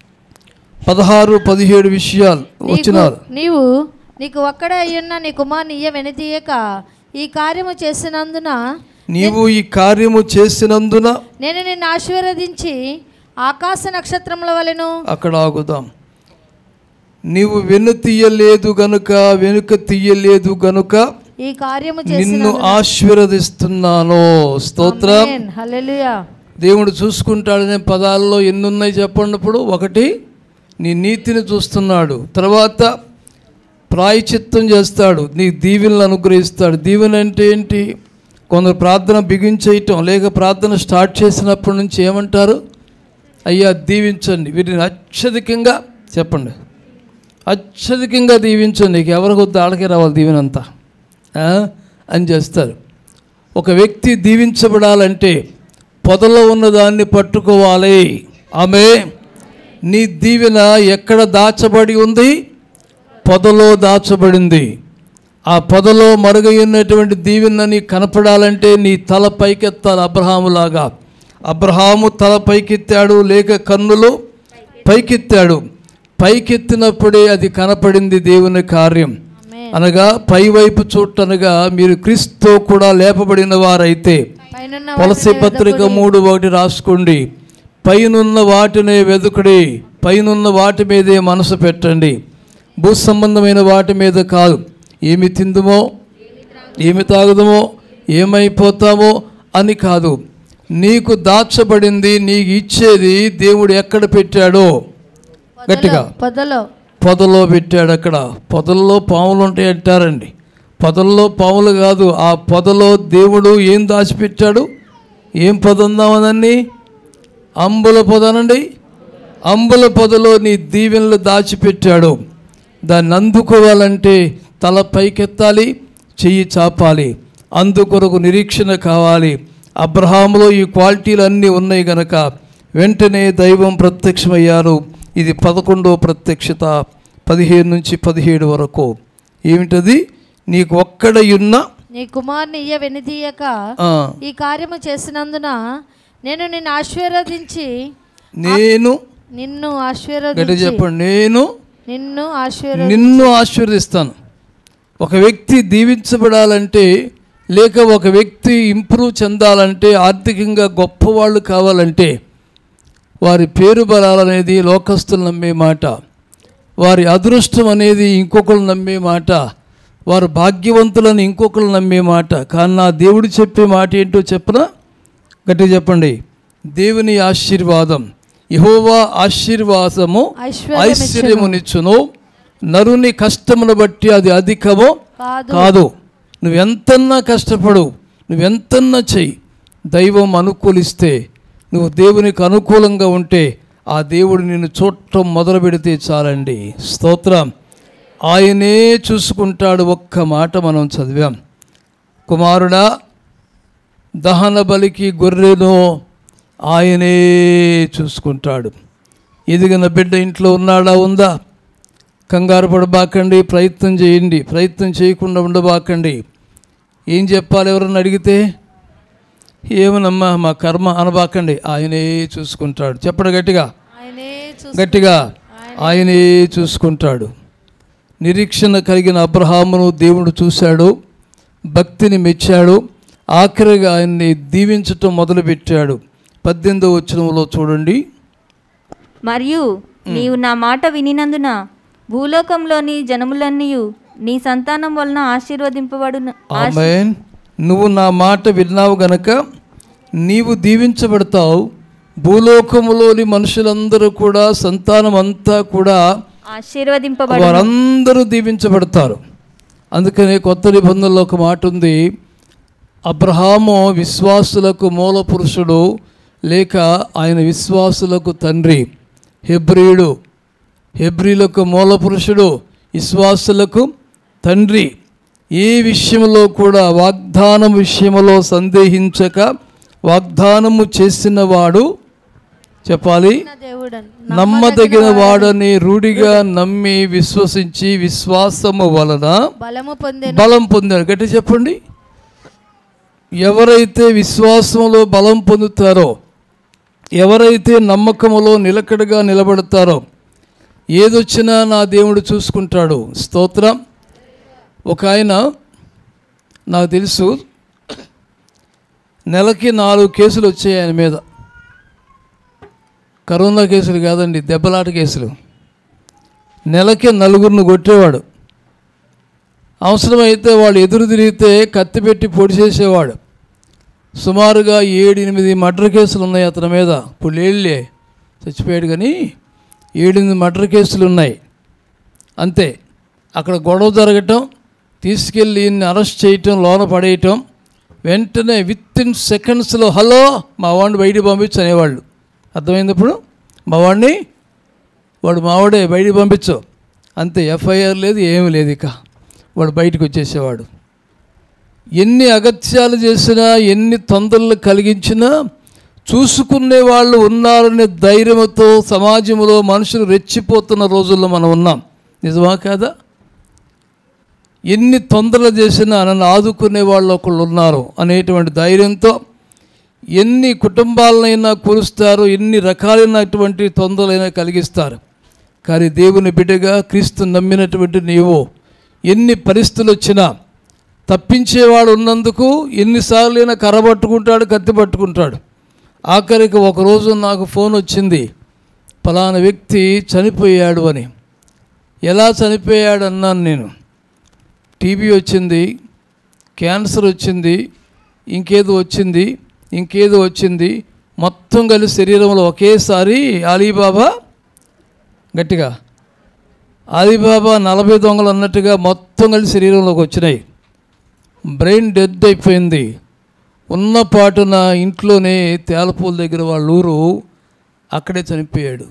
పదహారు పదిహేడు విషయాలు నీకు వచ్చినారు నీవు నీకు ఒక్కడే అయ్యున్న నీ కుమార్ని ఇయ్య వెనుతీయక ఈ కార్యము చేసినందున నీవు ఈ కార్యము చేసినందున నేను నిన్ను ఆశీర్వదించి ఆకాశ నక్షత్రముల వలెను అక్కడ ఆగుదాం నీవు వెను తీయలేదు గనుక వెనుక తీయలేదు గనుక ఈ కార్యము నిన్ను ఆశీర్వదిస్తున్నాను స్తోత్రం చేసిన హల్లెలూయా దేవుడు చూసుకుంటాడనే పదాల్లో ఎన్ని ఉన్నాయి చెప్పండిప్పుడు ఒకటి నీ నీతిని చూస్తున్నాడు తర్వాత ప్రాయచిత్తం చేస్తాడు నీ దీవెనలు అనుగ్రహిస్తాడు దీవెన అంటే ఏంటి కొందరు ప్రార్థన బిగించేయటం లేక ప్రార్థన స్టార్ట్ చేసినప్పటి నుంచి ఏమంటారు అయ్యా దీవించండి వీటిని అత్యధికంగా చెప్పండి అత్యధికంగా దీవించండి నీకు ఎవరికి వద్దు ఆడకే రావాలి దీవెనంతా ఆ? అని చేస్తారు ఒక వ్యక్తి దీవించబడాలంటే పొదలో ఉన్నదాన్ని పట్టుకోవాలి ఆమె నీ దీవెన ఎక్కడ దాచబడి ఉంది పొదలో దాచబడింది ఆ పొదలో మరుగైనటువంటి దీవెన నీ కనపడాలంటే నీ తల పైకెత్తాలి అబ్రహాములాగా అబ్రహాము తల పైకెత్తాడు లేక కన్నులు పైకెత్తాడు పైకెత్తినప్పుడే అది కనపడింది దేవుని కార్యం అనగా పైవైపు చూడటనగా మీరు క్రీస్తుతో కూడా లేపబడిన వారైతే పైనున్న పొలసి పత్రిక మూడు ఒకటి రాసుకోండి పైనున్న వాటినే వెతుకుడి పైనున్న వాటి మీదే మనసు పెట్టండి భూ సంబంధమైన వాటి మీద కాదు ఏమి తిందుమో ఏమి తాగుదమో ఏమైపోతామో అని కాదు నీకు దాచబడింది నీకు ఇచ్చేది దేవుడు ఎక్కడ పెట్టాడో గట్టిగా పొదలో పొదలో పెట్టాడు అక్కడ పొదల్లో పాములు ఉంటాయి అంటారండి పొదల్లో పాములు కాదు ఆ పొదలో దేవుడు ఏం దాచిపెట్టాడు ఏం పొద ఉందామనండి అంబుల పొదనండి అంబుల పొదలో నీ దీవెనలు దాచిపెట్టాడు దాన్ని అందుకోవాలంటే తల పైకెత్తాలి చెయ్యి చాపాలి అందుకొరకు నిరీక్షణ కావాలి అబ్రహాములో ఈ క్వాలిటీలు అన్నీ ఉన్నాయి గనక వెంటనే దైవం ప్రత్యక్షమయ్యారు ఇది పదకొండో ప్రత్యక్షత పదిహేను నుంచి పదిహేడు వరకు ఏమిటది నీకు ఒక్కడయున్న నీ కుమార్ని ఇయ్య వెనుతీయక ఆ, ఈ కార్యము చేసినందున నేను నిన్ను ఆశీర్వదించి నేను నిన్ను గట్టి ఆశీర్వదించి చెప్పండి నేను నిన్ను ఆశీర్వ నిన్ను ఆశీర్వదిస్తాను ఒక వ్యక్తి దీవించబడాలంటే లేక ఒక వ్యక్తి ఇంప్రూవ్ చెందాలంటే ఆర్థికంగా గొప్పవాళ్ళు కావాలంటే వారి పేరు బలాలనేది లోకస్తులు నమ్మే మాట వారి అదృష్టం అనేది ఇంకొకరు నమ్మే మాట వారు భాగ్యవంతులని ఇంకొకరు నమ్మే మాట కానీ నా దేవుడు చెప్పే మాట ఏంటో చెప్పనా గట్టిగా చెప్పండి దేవుని ఆశీర్వాదం యహోవా ఆశీర్వాదము ఐశ్వర్యమిచ్చును. ఐశ్వర్యమునిచ్చును నరుని కష్టమును బట్టి అది అధికమో కాదు కాదు నువ్వెంతన్నా కష్టపడు నువ్వెంతన్నా చెయ్యి దైవం అనుకూలిస్తే నువ్వు దేవునికి అనుకూలంగా ఉంటే ఆ దేవుడు నిన్ను చూడటం మొదలు పెడితే చాలండి స్తోత్రం ఆయనే చూసుకుంటాడు ఒక్క మాట మనం చదివాం కుమారుడా దహన బలికి గొర్రెను ఆయనే చూసుకుంటాడు ఎదిగిన బిడ్డ ఇంట్లో ఉన్నాడా ఉందా కంగారు పడబాకండి ప్రయత్నం చేయండి ప్రయత్నం చేయకుండా ఉండబాకండి ఏం చెప్పాలి ఎవరన్నా అడిగితే ఏమనమ్మా మా కర్మ అనబాకండి ఆయనే చూసుకుంటాడు చెప్పడు గట్టిగా ఆయనే చూ గట్టిగా ఆయనే చూసుకుంటాడు నిరీక్షణ కలిగిన అబ్రహామును దేవుడు చూశాడు భక్తిని మెచ్చాడు ఆఖరిగా ఆయన్ని దీవించటం మొదలుపెట్టాడు పద్దెనిమిదో వచనంలో చూడండి మరియు నీవు నా మాట వినినందున భూలోకంలోని జనములన్నీ నీ సంతానం వలన ఆశీర్వదింపబడును ఆమెన్ నువ్వు నా మాట విన్నావు గనక నీవు దీవించబడతావు భూలోకములోని మనుషులందరూ కూడా సంతానం అంతా కూడా ఆశీర్వదింపబడు వారందరూ దీవించబడతారు అందుకనే కొత్త నిబంధనలో ఒక మాట ఉంది అబ్రహాము విశ్వాసులకు మూల పురుషుడు లేక ఆయన విశ్వాసులకు తండ్రి హెబ్రియుడు హెబ్రిలకు మూల పురుషుడు విశ్వాసులకు తండ్రి ఏ విషయంలో కూడా వాగ్దానం విషయంలో సందేహించక వాగ్దానము చేసిన వాడు చెప్పాలి నా దేవుడని నమ్మదగిన వాడని రూఢిగా నమ్మి విశ్వసించి విశ్వాసము వలన బలము పొందే బలం పొందాడు గట్టి చెప్పండి ఎవరైతే విశ్వాసంలో బలం పొందుతారో ఎవరైతే నమ్మకములో నిలకడగా నిలబడతారో ఏదొచ్చినా నా దేవుడు చూసుకుంటాడు స్తోత్రం ఒక ఆయన నాకు తెలుసు నెలకి నాలుగు కేసులు వచ్చాయి ఆయన మీద కరోనా కేసులు కాదండి దెబ్బలాట కేసులు నెలకి నలుగురిని కొట్టేవాడు అవసరమైతే వాళ్ళు ఎదురు తిరిగితే కత్తి పెట్టి పొడి చేసేవాడు సుమారుగా ఏడు ఎనిమిది మర్డర్ కేసులు ఉన్నాయి అతని మీద ఇప్పుడు లేళ్ళే చచ్చిపోయాడు కానీ ఏడెనిమిది మర్డర్ కేసులు ఉన్నాయి అంతే అక్కడ గొడవ జరగటం తీసుకెళ్ళి ఈయన్ని అరెస్ట్ చేయటం లోన పడేయటం వెంటనే విత్ ఇన్ సెకండ్స్లో హలో మా వాడిని బయటికి పంపించు అనేవాళ్ళు అర్థమైంది ఇప్పుడు మా వాడిని వాడు మావాడే బయటికి పంపించు అంతే ఎఫ్ఐఆర్ లేదు ఏమీ లేదు ఇక వాడు బయటకు వచ్చేసేవాడు ఎన్ని అగత్యాలు చేసినా ఎన్ని తొందరలు కలిగించినా చూసుకునే వాళ్ళు ఉన్నారనే ధైర్యంతో సమాజంలో మనుషులు రెచ్చిపోతున్న రోజుల్లో మనం ఉన్నాం నిజమా కాదా ఎన్ని తొందరలు చేసినా నన్ను ఆదుకునే వాళ్ళు ఒకళ్ళు ఉన్నారు అనేటువంటి ధైర్యంతో ఎన్ని కుటుంబాలనైనా కూలుస్తారు ఎన్ని రకాలైనటువంటి తొందరలైనా కలిగిస్తారు కానీ దేవుని బిడ్డగా క్రీస్తు నమ్మినటువంటి నీవు ఎన్ని పరిస్థితులు వచ్చినా తప్పించేవాడు ఉన్నందుకు ఎన్నిసార్లైనా కర్ర పట్టుకుంటాడు కత్తి పట్టుకుంటాడు ఆఖరికి ఒకరోజు నాకు ఫోన్ వచ్చింది ఫలానా వ్యక్తి చనిపోయాడు అని ఎలా చనిపోయాడు అన్నాను నేను టీబీ వచ్చింది క్యాన్సర్ వచ్చింది ఇంకేదో వచ్చింది ఇంకేదో వచ్చింది మొత్తం కలిసి శరీరంలో ఒకేసారి అలీబాబా గట్టిగా అలీబాబా నలభై దొంగలు అన్నట్టుగా మొత్తం కలిసి శరీరంలోకి వచ్చినాయి బ్రెయిన్ డెత్ అయిపోయింది ఉన్న పాటున ఇంట్లోనే తేలపూల దగ్గర వాళ్ళ ఊరు అక్కడే చనిపోయాడు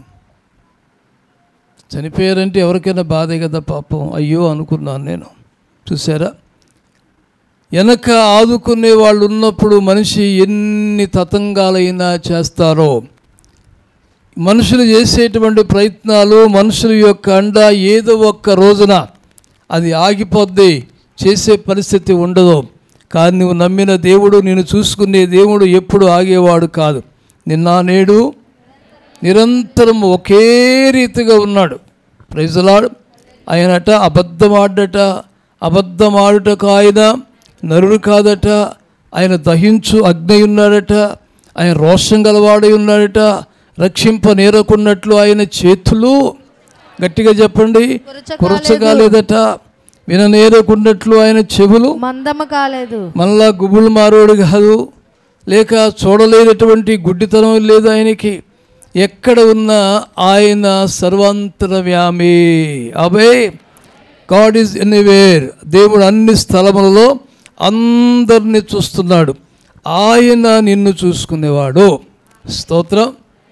చనిపోయారంటే ఎవరికైనా బాధే కదా పాపం అయ్యో అనుకున్నాను నేను చూసారా వెనక ఆదుకునే వాళ్ళు ఉన్నప్పుడు మనిషి ఎన్ని తతంగాలైనా చేస్తారో మనుషులు చేసేటువంటి ప్రయత్నాలు మనుషుల యొక్క అండ ఏదో ఒక్క రోజున అది ఆగిపోద్ది చేసే పరిస్థితి ఉండదు కానీ నువ్వు నమ్మిన దేవుడు నేను చూసుకునే దేవుడు ఎప్పుడు ఆగేవాడు కాదు నిన్న నేడు నిరంతరం ఒకే రీతిగా ఉన్నాడు ప్రైజలాడు ఆయనట అబద్ధమాడట అబద్ధమాడుటకు ఆయన నరుడు కాదట ఆయన దహించు అగ్ని ఉన్నాడట ఆయన రోషం గలవాడై ఉన్నాడట రక్షింప నేరకున్నట్లు ఆయన చేతులు గట్టిగా చెప్పండి కురచగాలేదట విననేరకున్నట్లు ఆయన చెవులు మందము కాలేదు మళ్ళా గుబులు మారోడు కాదు లేక చూడలేనటువంటి గుడ్డితనం లేదు ఆయనకి ఎక్కడ ఉన్నా ఆయన సర్వాంతరవ్యామి అబే గాడ్ ఈజ్ ఎనీవేర్ దేవుడు అన్ని స్థలములలో అందరినీ చూస్తున్నాడు ఆయన నిన్ను చూసుకునేవాడు స్తోత్రం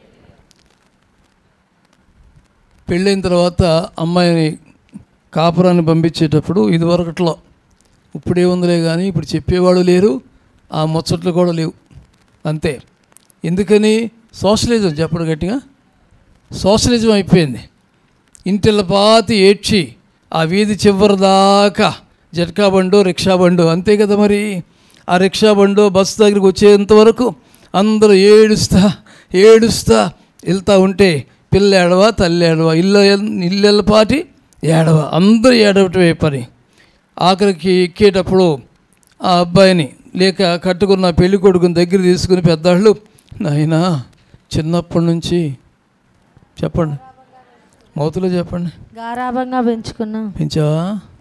పెళ్ళైన తర్వాత అమ్మాయిని కాపురాన్ని పంపించేటప్పుడు ఇదివరకట్లో ఇప్పుడే ఉందిలే కానీ ఇప్పుడు చెప్పేవాడు లేరు ఆ ముచ్చట్లు కూడా లేవు అంతే ఎందుకని సోషలిజం చెప్పడు గట్టిగా సోషలిజం అయిపోయింది ఇంటిల పాతి ఏడ్చి ఆ వీధి చివరి దాకా జట్కా బండు రిక్షా బండు అంతే కదా మరి ఆ రిక్షా బండు బస్సు దగ్గరికి వచ్చేంత వరకు అందరూ ఏడుస్తా ఏడుస్తా వెళ్తూ ఉంటే పిల్ల ఏడవ తల్లి ఏడవ ఇల్లు ఇల్లెల పాటి ఏడవ అందరూ ఏడవటమే పని ఆఖరికి ఎక్కేటప్పుడు ఆ అబ్బాయిని లేక కట్టుకున్న పెళ్లి కొడుకుని దగ్గర తీసుకుని పెద్దవాళ్ళు నాయనా చిన్నప్పటి నుంచి చెప్పండి మౌతులో చెప్పండి గారాభంగా పెంచుకున్నాం పెంచావా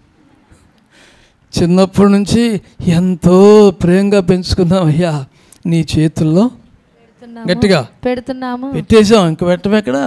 చిన్నప్పటి నుంచి ఎంతో ప్రేమగా పెంచుకున్నావయ్యా నీ చేతుల్లో పెడుతున్నాము. గట్టిగా పెడుతున్నాము పెట్టేశాం ఇంక పెట్టమెక్కడ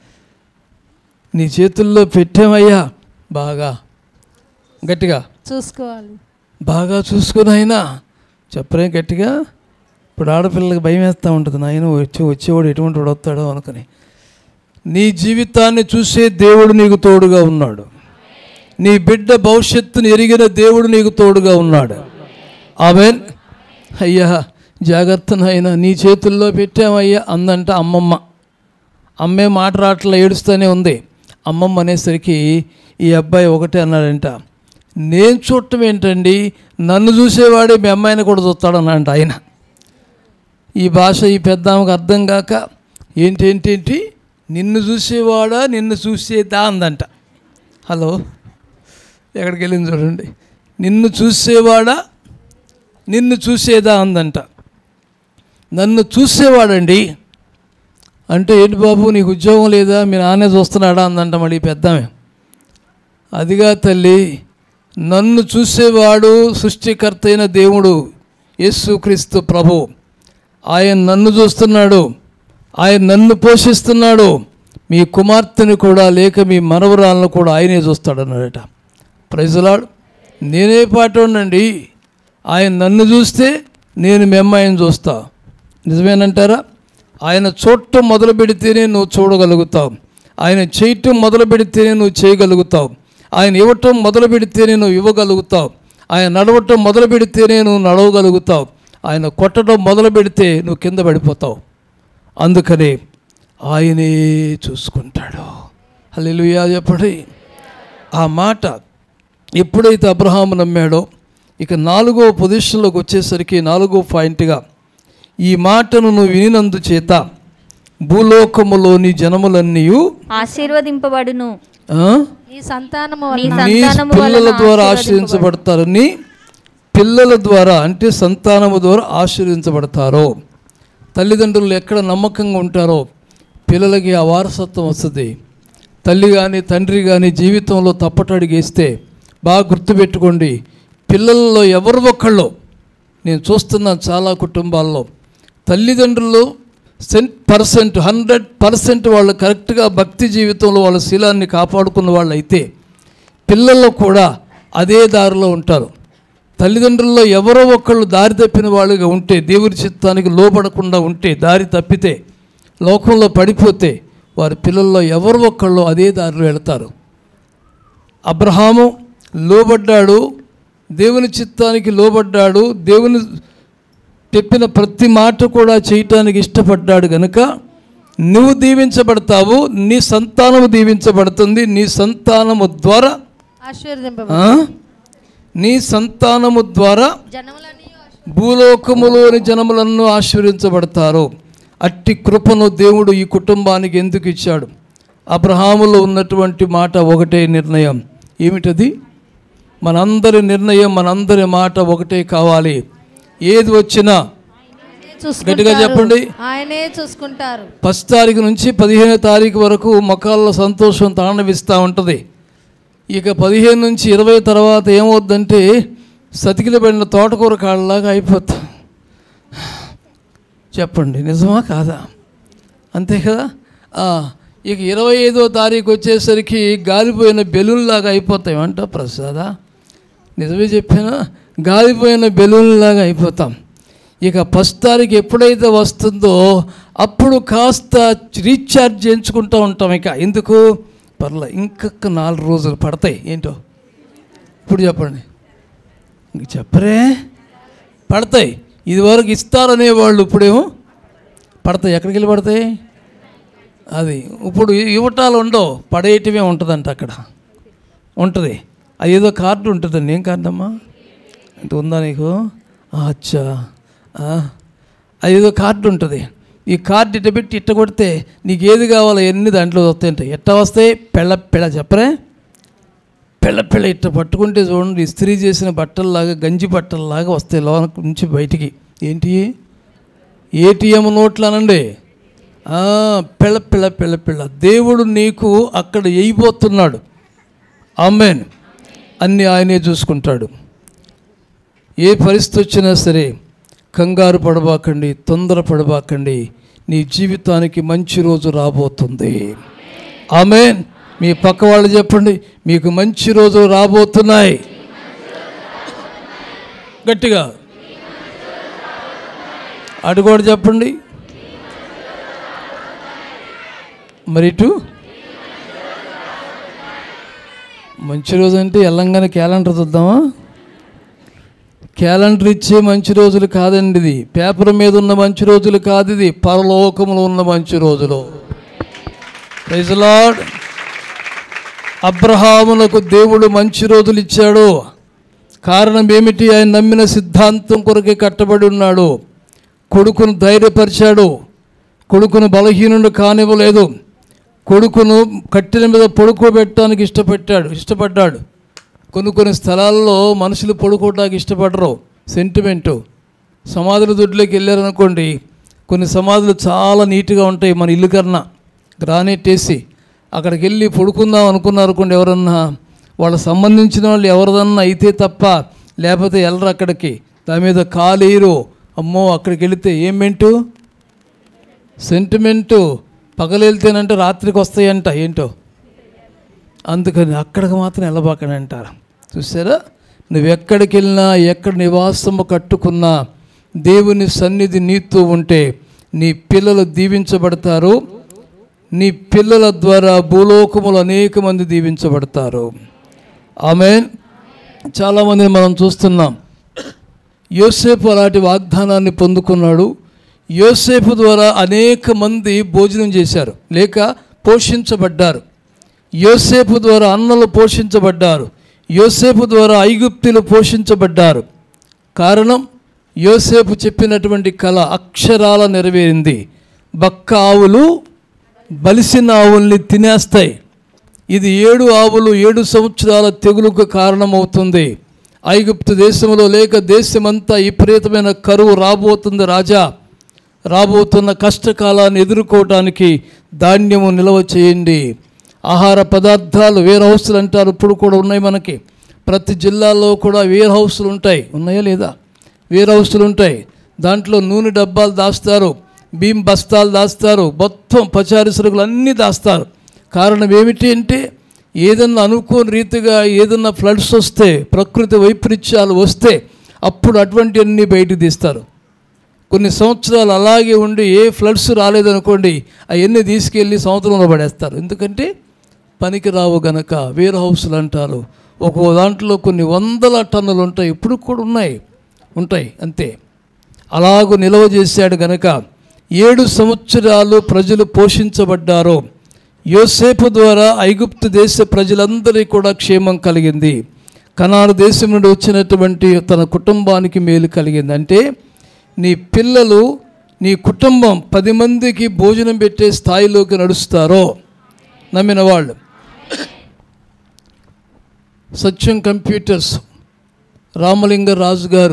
నీ చేతుల్లో పెట్టామయ్యా బాగా గట్టిగా చూసుకోవాలి బాగా చూసుకుని అయినా చెప్పరే గట్టిగా ఇప్పుడు ఆడపిల్లకి భయం వేస్తూ ఉంటుంది నాయన వచ్చి వచ్చేవాడు ఎటువంటి వాడు వస్తాడో అనుకుని నీ జీవితాన్ని చూసే దేవుడు నీకు తోడుగా ఉన్నాడు నీ బిడ్డ భవిష్యత్తుని ఎరిగిన దేవుడు నీకు తోడుగా ఉన్నాడు ఆమెన్ అయ్యా జాగ్రత్త నాయన నీ చేతుల్లో పెట్టామయ్యా అందంట అమ్మమ్మ అమ్మే మాట రాట్లా ఏడుస్తూనే ఉంది అమ్మమ్మ అనేసరికి ఈ అబ్బాయి ఒకటే అన్నాడంట నేను చూడటం ఏంటండి నన్ను చూసేవాడే మీ అమ్మాయిని కూడా చూస్తాడన్నంట ఆయన ఈ భాష ఈ పెద్ద ఆమెకు అర్థం కాక ఏంటేంటేంటి నిన్ను చూసేవాడా నిన్ను చూసేదా అందంట హలో ఎక్కడికి వెళ్ళింది చూడండి నిన్ను చూసేవాడా నిన్ను చూసేదా అందంట నన్ను చూసేవాడండి అంటే ఏంటి బాబు నీకు ఉద్యోగం లేదా మీ నాన్నే చూస్తున్నాడా అందంట మళ్ళీ పెద్దామే అదిగా తల్లి నన్ను చూసేవాడు సృష్టికర్త అయిన దేవుడు యేసుక్రీస్తు ప్రభు ఆయన నన్ను చూస్తున్నాడు ఆయన నన్ను పోషిస్తున్నాడు మీ కుమార్తెని కూడా లేక మీ మనవరాలను కూడా ఆయనే చూస్తాడన్నాడట ప్రైజలాడు నేనే పాటోనండి ఆయన నన్ను చూస్తే నేను మీ అమ్మాయిని చూస్తా నిజమేనంటారా ఆయన చూడటం మొదలు పెడితేనే నువ్వు చూడగలుగుతావు ఆయన చేయటం మొదలు పెడితేనే నువ్వు చేయగలుగుతావు ఆయన ఇవ్వటం మొదలు పెడితేనే నువ్వు ఇవ్వగలుగుతావు ఆయన నడవటం మొదలు పెడితేనే నువ్వు నడవగలుగుతావు ఆయన కొట్టడం మొదలు పెడితే నువ్వు కింద పడిపోతావు అందుకనే ఆయనే చూసుకుంటాడు హల్లెలూయా చెప్పండి ఆ మాట ఎప్పుడైతే అబ్రహాము నమ్మాడో ఇక నాలుగో పొజిషన్లోకి వచ్చేసరికి నాలుగో పాయింట్గా ఈ మాటను నువ్వు వినినందు చేత భూలోకములోని జనములన్నీ ఆశీర్వదింపబడును నీ సంతానము నీ వలన నీ సంతానము పిల్లల వలన ద్వారా ఆశీర్వించబడతారు నీ పిల్లల ద్వారా అంటే సంతానము ద్వారా ఆశీర్వించబడతారో తల్లిదండ్రులు ఎక్కడ నమ్మకంగా ఉంటారో పిల్లలకి ఆ వారసత్వం వస్తుంది తల్లి కానీ తండ్రి కానీ జీవితంలో తప్పటడిగేస్తే బాగా గుర్తుపెట్టుకోండి పిల్లల్లో ఎవరు ఒక్కళ్ళు నేను చూస్తున్న చాలా కుటుంబాల్లో తల్లిదండ్రులు సెంట్ పర్సెంట్ హండ్రెడ్ పర్సెంట్ వాళ్ళు కరెక్ట్గా భక్తి జీవితంలో వాళ్ళ శీలాన్ని కాపాడుకున్న వాళ్ళు అయితే పిల్లల్లో కూడా అదే దారిలో ఉంటారు తల్లిదండ్రుల్లో ఎవరో ఒకళ్ళు దారి తప్పిన వాళ్ళుగా ఉంటే దేవుడి చిత్తానికి లోపడకుండా ఉంటే దారి తప్పితే లోకంలో పడిపోతే వారి పిల్లల్లో ఎవరో ఒకళ్ళు అదే దారిలో వెళతారు అబ్రహాము లోబడ్డాడు దేవుని చిత్తానికి లోబడ్డాడు దేవుని చెప్పిన ప్రతి మాట కూడా చేయటానికి ఇష్టపడ్డాడు గనుక నువ్వు దీవించబడతావు నీ సంతానము దీవించబడుతుంది నీ సంతానము ద్వారా ఆశీర్వదింప ఆ? నీ సంతానము ద్వారా జనములని భూలోకములోని జనములను ఆశీర్వించబడతారు అట్టి కృపను దేవుడు ఈ కుటుంబానికి ఎందుకు ఇచ్చాడు అబ్రహాములో ఉన్నటువంటి మాట ఒకటే నిర్ణయం ఏమిటది మనందరి నిర్ణయం మనందరి మాట ఒకటే కావాలి ఏది వచ్చినా గట్టిగా చెప్పండి ఆయనే చూసుకుంటారు ఫస్ట్ తారీఖు నుంచి పదిహేనో తారీఖు వరకు మొక్కల్లో సంతోషం తాండవిస్తూ ఉంటుంది ఇక పదిహేను నుంచి ఇరవై తర్వాత ఏమవుద్దంటే సతికిలబడిన తోటకూర కాళ్ళలాగా అయిపోతాం చెప్పండి నిజమా కాదా అంతే కదా ఆ, ఇక ఇరవై ఐదో తారీఖు వచ్చేసరికి గాలిపోయిన బెలూన్లాగా అయిపోతాయి అంట ప్రసాద నిజమే చెప్పానా గాలిపోయిన బెలూన్లాగా అయిపోతాం ఇక ఫస్ట్ తారీఖు ఎప్పుడైతే వస్తుందో అప్పుడు కాస్త రీఛార్జ్ చేయించుకుంటూ ఉంటాం ఇక ఎందుకు పర్లే ఇంకొక నాలుగు రోజులు పడతాయి ఏంటో ఇప్పుడు చెప్పండి ఇంక చెప్పరే పడతాయి ఇదివరకు ఇస్తారనేవాళ్ళు ఇప్పుడేమో పడతాయి ఎక్కడికి వెళ్ళి పడతాయి అది ఇప్పుడు ఇవ్వటాలు ఉండవు పడేయటమే ఉంటుందంట అక్కడ ఉంటుంది అది ఏదో కార్డు ఉంటుందండి ఏం కార్డు అమ్మా అంటే ఉందా నీకు ఆ, అచ్చా ఆ, అది ఏదో కార్డు ఉంటుంది ఈ కార్డు ఇట్ట పెట్టి ఇట్ట కొడితే నీకు ఏది కావాలో ఎన్ని దాంట్లో వస్తాయంట ఎట్ట వస్తాయి పెళ్ళ పెళ్ళ చెప్పరే పెళ్ళ పెళ్ళ ఇట్ట పట్టుకుంటే చూడండి ఇస్త్రీ చేసిన బట్టల్లాగా గంజి బట్టల్లాగా వస్తాయి లోన నుంచి బయటికి ఏంటి ఏటీఎం నోట్లు అనండి ఆ, పెళ్ళ పెళ్ళ పెళ్ళ పెళ్ళ దేవుడు నీకు అక్కడ వేయబోతున్నాడు ఆమెన్ అన్నీ ఆయనే చూసుకుంటాడు ఏ పరిస్థితి వచ్చినా సరే కంగారు పడబాకండి తొందర పడబాకండి నీ జీవితానికి మంచి రోజు రాబోతుంది ఆమెన్ మీ పక్క వాళ్ళు చెప్పండి మీకు మంచి రోజులు రాబోతున్నాయి గట్టిగా అటు కూడా చెప్పండి మరి ఇటు మంచి రోజు అంటే ఎల్లంగానే క్యాలెండర్ చూద్దామా క్యాలెండర్ ఇచ్చే మంచి రోజులు కాదండి ఇది పేపర్ మీద ఉన్న మంచి రోజులు కాదు ఇది పరలోకములో ఉన్న మంచి రోజులు ప్రైజ్ లార్డ్ అబ్రహామునకు దేవుడు మంచి రోజులు ఇచ్చాడు కారణం ఏమిటి ఆయన నమ్మిన సిద్ధాంతం కొరకే కట్టబడి ఉన్నాడు కొడుకును ధైర్యపరిచాడు కొడుకును బలహీనుడు కానివ్వలేదు కొడుకును కట్టెల మీద పడుకోబెట్టడానికి ఇష్టపెట్టాడు ఇష్టపడ్డాడు కొన్ని కొన్ని స్థలాల్లో మనుషులు పడుకోవడానికి ఇష్టపడరు సెంటిమెంటు సమాధుల దొడ్లోకి వెళ్ళారనుకోండి కొన్ని సమాధులు చాలా నీట్గా ఉంటాయి మన ఇల్లు కన్నా గ్రానైట్ వేసి అక్కడికి వెళ్ళి పడుకుందాం అనుకున్నారు అనుకోండి ఎవరన్నా వాళ్ళకి సంబంధించిన వాళ్ళు ఎవరిదన్నా అయితే తప్ప లేకపోతే వెళ్ళరు అక్కడికి దాని మీద కాలేరు అమ్మో అక్కడికి వెళితే ఏం మెంటు సెంటిమెంటు పగలెళ్తేనంటే రాత్రికి వస్తాయంట ఏంటో అందుకని అక్కడికి మాత్రం వెళ్ళబాకని అంటారు చూసారా నువ్వు ఎక్కడికి వెళ్ళినా ఎక్కడ నివాసము కట్టుకున్నా దేవుని సన్నిధి నీతో ఉంటే నీ పిల్లలు దీవించబడతారు నీ పిల్లల ద్వారా భూలోకములు అనేక మంది దీవించబడతారు ఆమె చాలామందిని మనం చూస్తున్నాం యోసేపు అలాంటి వాగ్దానాన్ని పొందుకున్నాడు యోసేపు ద్వారా అనేక మంది భోజనం చేశారు లేక పోషించబడ్డారు యోసేపు ద్వారా అన్నలు పోషించబడ్డారు యోసేపు ద్వారా ఐగుప్తులు పోషించబడ్డారు కారణం యోసేపు చెప్పినటువంటి కళ అక్షరాల నెరవేరింది బక్క ఆవులు బలిసిన ఆవుల్ని తినేస్తాయి ఇది ఏడు ఆవులు ఏడు సంవత్సరాల తెగులుకు కారణమవుతుంది ఐగుప్తు దేశంలో లేక దేశమంతా విపరీతమైన కరువు రాబోతుంది రాజా రాబోతున్న కష్టకాలాన్ని ఎదుర్కోవటానికి ధాన్యము నిల్వ చేయండి ఆహార పదార్థాలు వేర్ హౌస్లు అంటారు ఇప్పుడు కూడా ఉన్నాయి మనకి ప్రతి జిల్లాలో కూడా వేర్ హౌస్లు ఉంటాయి ఉన్నాయా లేదా వేర్ హౌస్లు ఉంటాయి దాంట్లో నూనె డబ్బాలు దాస్తారు బియ్యం బస్తాలు దాస్తారు మొత్తం పచారి సరుకులు అన్నీ దాస్తారు కారణం ఏమిటి అంటే ఏదన్నా అనుకోని రీతిగా ఏదన్నా ఫ్లడ్స్ వస్తే ప్రకృతి వైపరీత్యాలు వస్తే అప్పుడు అటువంటివన్నీ బయటకు తీస్తారు కొన్ని సంవత్సరాలు అలాగే ఉండి ఏ ఫ్లడ్స్ రాలేదనుకోండి అవన్నీ తీసుకెళ్ళి సముద్రంలో పడేస్తారు ఎందుకంటే పనికి రావు గనక వేర్ హౌస్లు అంటారు ఒక్కో దాంట్లో కొన్ని వందల టన్నులు ఉంటాయి ఇప్పుడు కూడా ఉన్నాయి ఉంటాయి అంతే అలాగూ నిల్వ చేశాడు గనక ఏడు సంవత్సరాలు ప్రజలు పోషించబడ్డారు యోసేపు ద్వారా ఐగుప్తు దేశ ప్రజలందరికీ కూడా క్షేమం కలిగింది కనాడు దేశం నుండి వచ్చినటువంటి తన కుటుంబానికి మేలు కలిగింది అంటే నీ పిల్లలు నీ కుటుంబం పది మందికి భోజనం పెట్టే స్థాయిలోకి నడుస్తారో నమ్మిన వాళ్ళు సత్యం కంప్యూటర్స్ రామలింగ రాజు గారు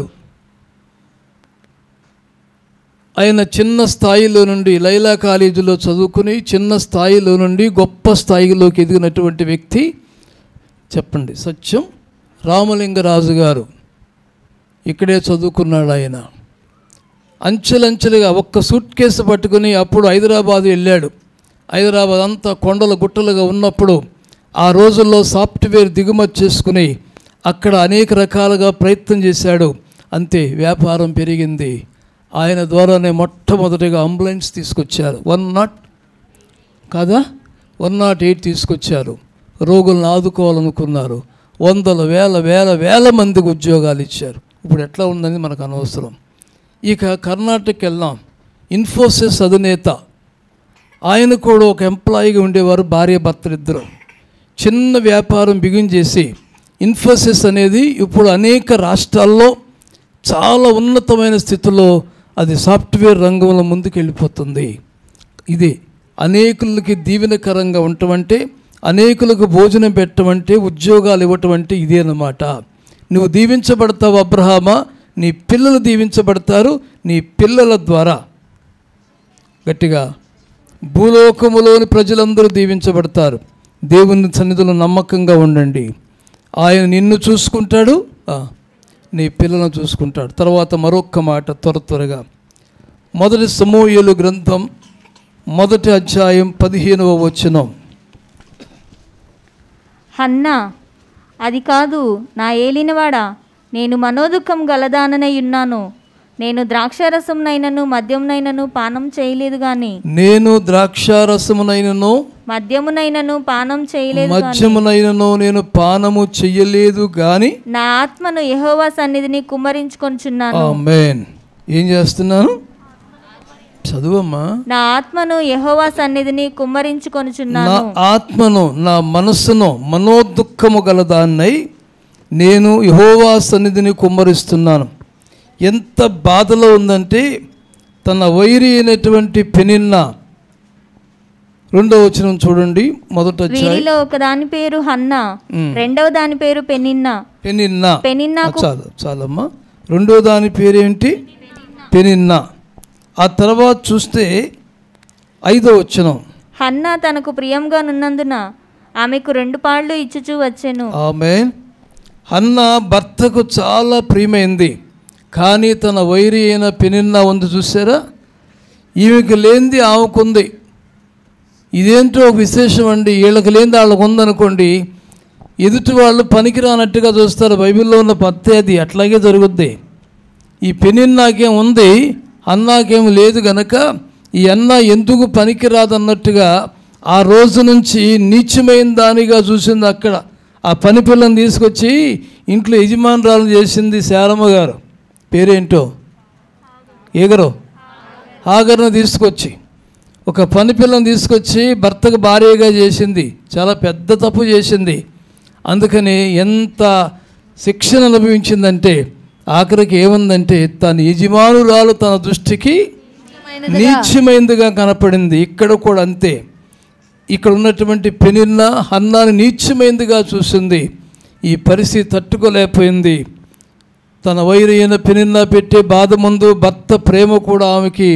ఆయన చిన్న స్థాయిలో నుండి లైలా కాలేజీలో చదువుకుని చిన్న స్థాయిలో నుండి గొప్ప స్థాయిలోకి ఎదిగినటువంటి వ్యక్తి చెప్పండి సత్యం రామలింగరాజు గారు ఇక్కడే చదువుకున్నాడు ఆయన అంచెలంచెలుగా ఒక్క సూట్ కేసు పట్టుకుని అప్పుడు హైదరాబాద్ వెళ్ళాడు హైదరాబాద్ అంతా కొండల గుట్టలుగా ఉన్నప్పుడు ఆ రోజుల్లో సాఫ్ట్వేర్ దిగుమతి చేసుకుని అక్కడ అనేక రకాలుగా ప్రయత్నం చేశాడు అంతే వ్యాపారం పెరిగింది ఆయన ద్వారానే మొట్టమొదటిగా అంబులెన్స్ తీసుకొచ్చారు వన్ నాట్ కాదా వన్ నాట్ ఎయిట్ తీసుకొచ్చారు రోగులను ఆదుకోవాలనుకున్నారు వందల వేల వేల వేల మందికి ఉద్యోగాలు ఇచ్చారు ఇప్పుడు ఎట్లా ఉందని మనకు అనవసరం ఇక కర్ణాటక వెళ్దాం ఇన్ఫోసిస్ అధినేత ఆయన కూడా ఒక ఎంప్లాయీగా ఉండేవారు భార్య భర్తలిద్దరు చిన్న వ్యాపారం బిగిన్ చేసి ఇన్ఫోసిస్ అనేది ఇప్పుడు అనేక రాష్ట్రాల్లో చాలా ఉన్నతమైన స్థితిలో అది సాఫ్ట్వేర్ రంగంలో ముందుకు వెళ్ళిపోతుంది ఇది అనేకులకి దీవెనకరంగా ఉండటం అంటే అనేకులకు భోజనం పెట్టడం అంటే ఉద్యోగాలు ఇవ్వటం అంటే ఇదే అన్నమాట నువ్వు దీవించబడతావు అబ్రహామా నీ పిల్లలు దీవించబడతారు నీ పిల్లల ద్వారా గట్టిగా భూలోకములోని ప్రజలందరూ దీవించబడతారు దేవుని సన్నిధిలో నమ్మకంగా ఉండండి ఆయన నిన్ను చూసుకుంటాడు ఆ, నీ పిల్లలను చూసుకుంటాడు తర్వాత మరొక్క మాట త్వర త్వరగా మొదటి సమూహలు గ్రంథం మొదటి అధ్యాయం పదిహేనవ వచనం హన్నా అది కాదు నా ఏలినవాడా నేను మనోదుఖం గలదాననై ఉన్నాను నేను ద్రాక్షారసంనైనను మద్యంనైనను పానం చేయలేదు గాని నేను ద్రాక్షారసమునైనను మద్యమునైనను పానం చేయలేదు గాని మద్యమునైనను నేను పానము చెయ్యలేదు గాని నా ఆత్మను యెహోవా సన్నిధిని కుమ్మరించుకొనుచున్నాను ఆమేన్ ఏం చేస్తున్నాను చదువమ్మా నా ఆత్మను యెహోవా సన్నిధిని నా కుమ్మరించుకొనుచున్నాను ఆత్మను నా మనస్సును మనోదుఖము గలదాన్నై నేను యహోవా సన్నిధిని కుమ్మరిస్తున్నాను ఎంత బాధలో ఉందంటే తన వైరి అయినటువంటి పెనిన్న రెండో వచనం చూడండి మొదట అధ్యాయం వీరిలో ఒక దాని పేరు హన్నా ఉమ్. రెండవ దాని పేరు పెనిన్నా పెనిన్న పెనిన్నాకు చాలు చాలమ్మా రెండో దాని పేరేంటి పెనిన్న ఆ తర్వాత చూస్తే ఐదో వచనం హన్నా తనకు ప్రియంగా నున్నందున ఆమెకు రెండు పాళ్ళు ఇచ్చుచూ వచ్చెను ఆమె అన్న భర్తకు చాలా ప్రియమైంది కానీ తన వైరి అయిన పెనిన్న ఉంది చూసారా ఈమెకి లేనిది ఆమెకుంది ఇదేంటో ఒక విశేషం అండి వీళ్ళకి లేనిది వాళ్ళకు ఉందనుకోండి ఎదుటి వాళ్ళు పనికిరానట్టుగా చూస్తారు బైబిల్లో ఉన్న పత్తే అది అట్లాగే జరుగుద్ది ఈ పెనిన్నాకేం ఉంది అన్నాకేం లేదు గనక ఈ అన్న ఎందుకు పనికిరాదన్నట్టుగా ఆ రోజు నుంచి నీచమైన దానిగా చూసింది అక్కడ ఆ పని పిల్లని తీసుకొచ్చి ఇంట్లో యజమానురాలు చేసింది శారమ్మ గారు పేరేంటో ఏగరు హాగర్ను తీసుకొచ్చి ఒక పని పిల్లని తీసుకొచ్చి భర్తకు భార్యగా చేసింది చాలా పెద్ద తప్పు చేసింది అందుకని ఎంత శిక్షణ అనుభవించిందంటే ఆఖరికి ఏముందంటే తన యజమానురాలు తన దృష్టికి నీచమైందిగా కనపడింది ఇక్కడ కూడా అంతే ఇక్కడ ఉన్నటువంటి పెనిన్న హన్నాని నీచమైందిగా చూసింది ఈ పరిస్థితి తట్టుకోలేకపోయింది తన వైరి అయిన పెనిన్న పెట్టే బాధ ముందు భర్త ప్రేమ కూడా ఆమెకి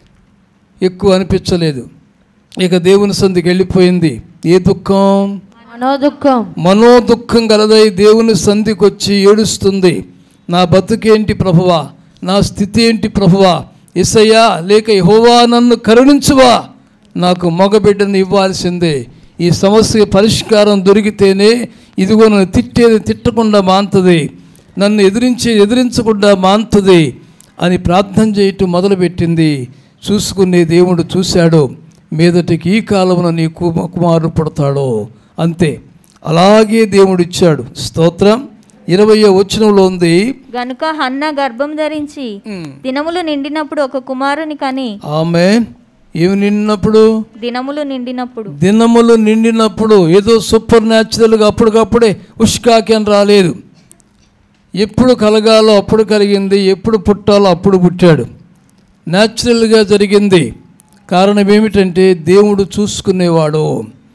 ఎక్కువ అనిపించలేదు ఇక దేవుని సందికి వెళ్ళిపోయింది ఏ దుఃఖం మనోదుఖం మనోదుఖం గలదై దేవుని సంధికి వచ్చి ఏడుస్తుంది నా బతుకేంటి ప్రభువా నా స్థితి ఏంటి ప్రభువా ఇసయ్యా లేక యెహోవా నన్ను కరుణించువా నాకు మగబిడ్డను ఇవ్వాల్సిందే ఈ సమస్య పరిష్కారం దొరికితేనే ఇదిగో నన్ను తిట్టేది తిట్టకుండా మాంతది నన్ను ఎదిరించే ఎదిరించకుండా మాంతది అని ప్రార్థన చేయటం మొదలుపెట్టింది చూసుకునే దేవుడు చూశాడు మీదటికి ఈ కాలమున నీ కుమ- కుమారుడు పుడతాడో అంతే అలాగే దేవుడు ఇచ్చాడు స్తోత్రం ఇరవయో వచనంలో ఉంది గనుక హన్న గర్భం ధరించి దినములు నిండినప్పుడు ఒక కుమారుని కని ఆమె ఏమి నిన్నప్పుడు దినములు నిండినప్పుడు దినములు నిండినప్పుడు ఏదో సూపర్ న్యాచురల్గా అప్పటికప్పుడే ఉష్కాకి అని రాలేదు ఎప్పుడు కలగాలో అప్పుడు కలిగింది ఎప్పుడు పుట్టాలో అప్పుడు పుట్టాడు న్యాచురల్గా జరిగింది కారణం ఏమిటంటే దేవుడు చూసుకునేవాడు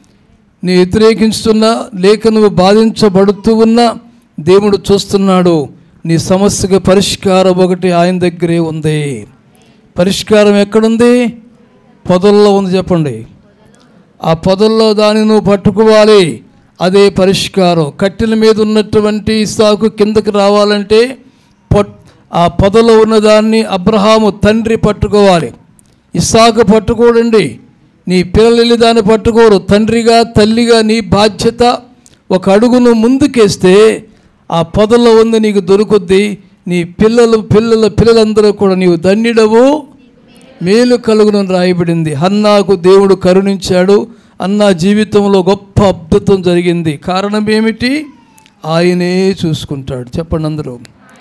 నీ వ్యతిరేకించుతున్నా లేక నువ్వు బాధించబడుతూ ఉన్నా దేవుడు చూస్తున్నాడు నీ సమస్యకు పరిష్కారం ఒకటి ఆయన దగ్గరే ఉంది పరిష్కారం ఎక్కడుంది పొదల్లో ఉంది చెప్పండి ఆ పొదల్లో దాన్ని నువ్వు పట్టుకోవాలి అదే పరిష్కారం కట్టెల మీద ఉన్నటువంటి ఇసాకు కిందకి రావాలంటే పొట్ ఆ పొదలో ఉన్నదాన్ని అబ్రహాము తండ్రి పట్టుకోవాలి ఇసాకు పట్టుకోడండి నీ పిల్లలు వెళ్ళి దాన్ని పట్టుకోరు తండ్రిగా తల్లిగా నీ బాధ్యత ఒక అడుగును ముందుకేస్తే ఆ పొదలో ఉంది నీకు దొరుకుద్ది నీ పిల్లలు పిల్లల పిల్లలందరూ కూడా నీవు ధన్యుడవు మేలు కలుగును రాయబడింది హన్నాకు దేవుడు కరుణించాడు అన్నా జీవితంలో గొప్ప అద్భుతం జరిగింది కారణం ఏమిటి ఆయనే చూసుకుంటాడు చెప్పండి అందరూ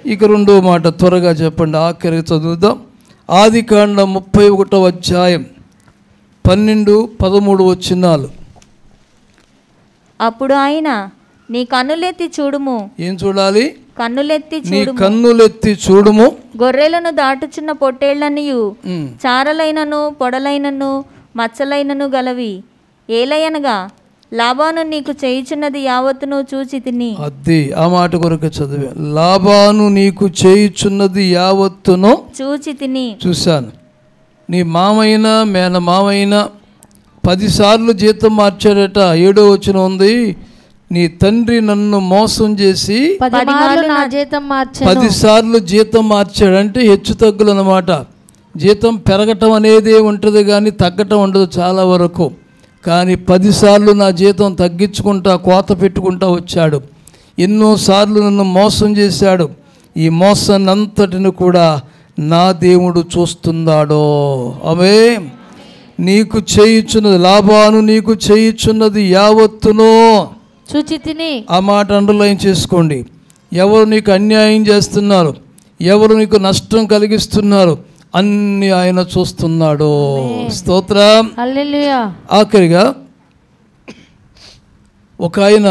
ఇక రెండో మాట త్వరగా చెప్పండి ఆఖరి చదువుదాం ఆది కాండ ముప్పై ఒకటో అధ్యాయం పన్నెండు పదమూడు వచ్చినాలు అప్పుడు ఆయన నీ కన్నులెత్తి చూడుము ఏం చూడాలి కన్నులెత్తి నీ చూడుము కన్నులెత్తి చూడుము గొర్రెలను దాటుచున్న పొట్టేళ్లనియు ఉమ్. చారలైనను పొడలైనను మచ్చలైనను గలవి ఏలయనగా లాభాను నీకు చేయుచున్నది యావత్తును చూచి తిని అద్ది ఆ మాట కొరకు చదివా లాభాను నీకు చేయుచున్నది యావత్తును చూచి తిని చూశాను నీ మామైనా మేన మామైనా పదిసార్లు జీతం మార్చాడట ఏడో వచ్చిన ఉంది నీ తండ్రి నన్ను మోసం చేసి పది మార్లు నా జీతం మార్చాను పదిసార్లు జీతం మార్చాడంటే హెచ్చు తగ్గులు అన్నమాట జీతం పెరగటం అనేది ఉంటుంది కానీ తగ్గటం ఉండదు చాలా వరకు కానీ పదిసార్లు నా జీతం తగ్గించుకుంటా కోత పెట్టుకుంటా వచ్చాడు ఎన్నోసార్లు నన్ను మోసం చేశాడు ఈ మోసాన్ని అంతటిని కూడా నా దేవుడు చూస్తున్నాడో ఆమె నీకు చేయుచున్నది లాభాను నీకు చేయుచున్నది యావత్తునో చూచి తిని ఆ మాట అండర్లైన్ చేసుకోండి ఎవరు నీకు అన్యాయం చేస్తున్నారు ఎవరు నీకు నష్టం కలిగిస్తున్నారు అన్ని ఆయన చూస్తున్నాడు స్తోత్రం హల్లెలూయా ఆఖరిగా ఒక ఆయన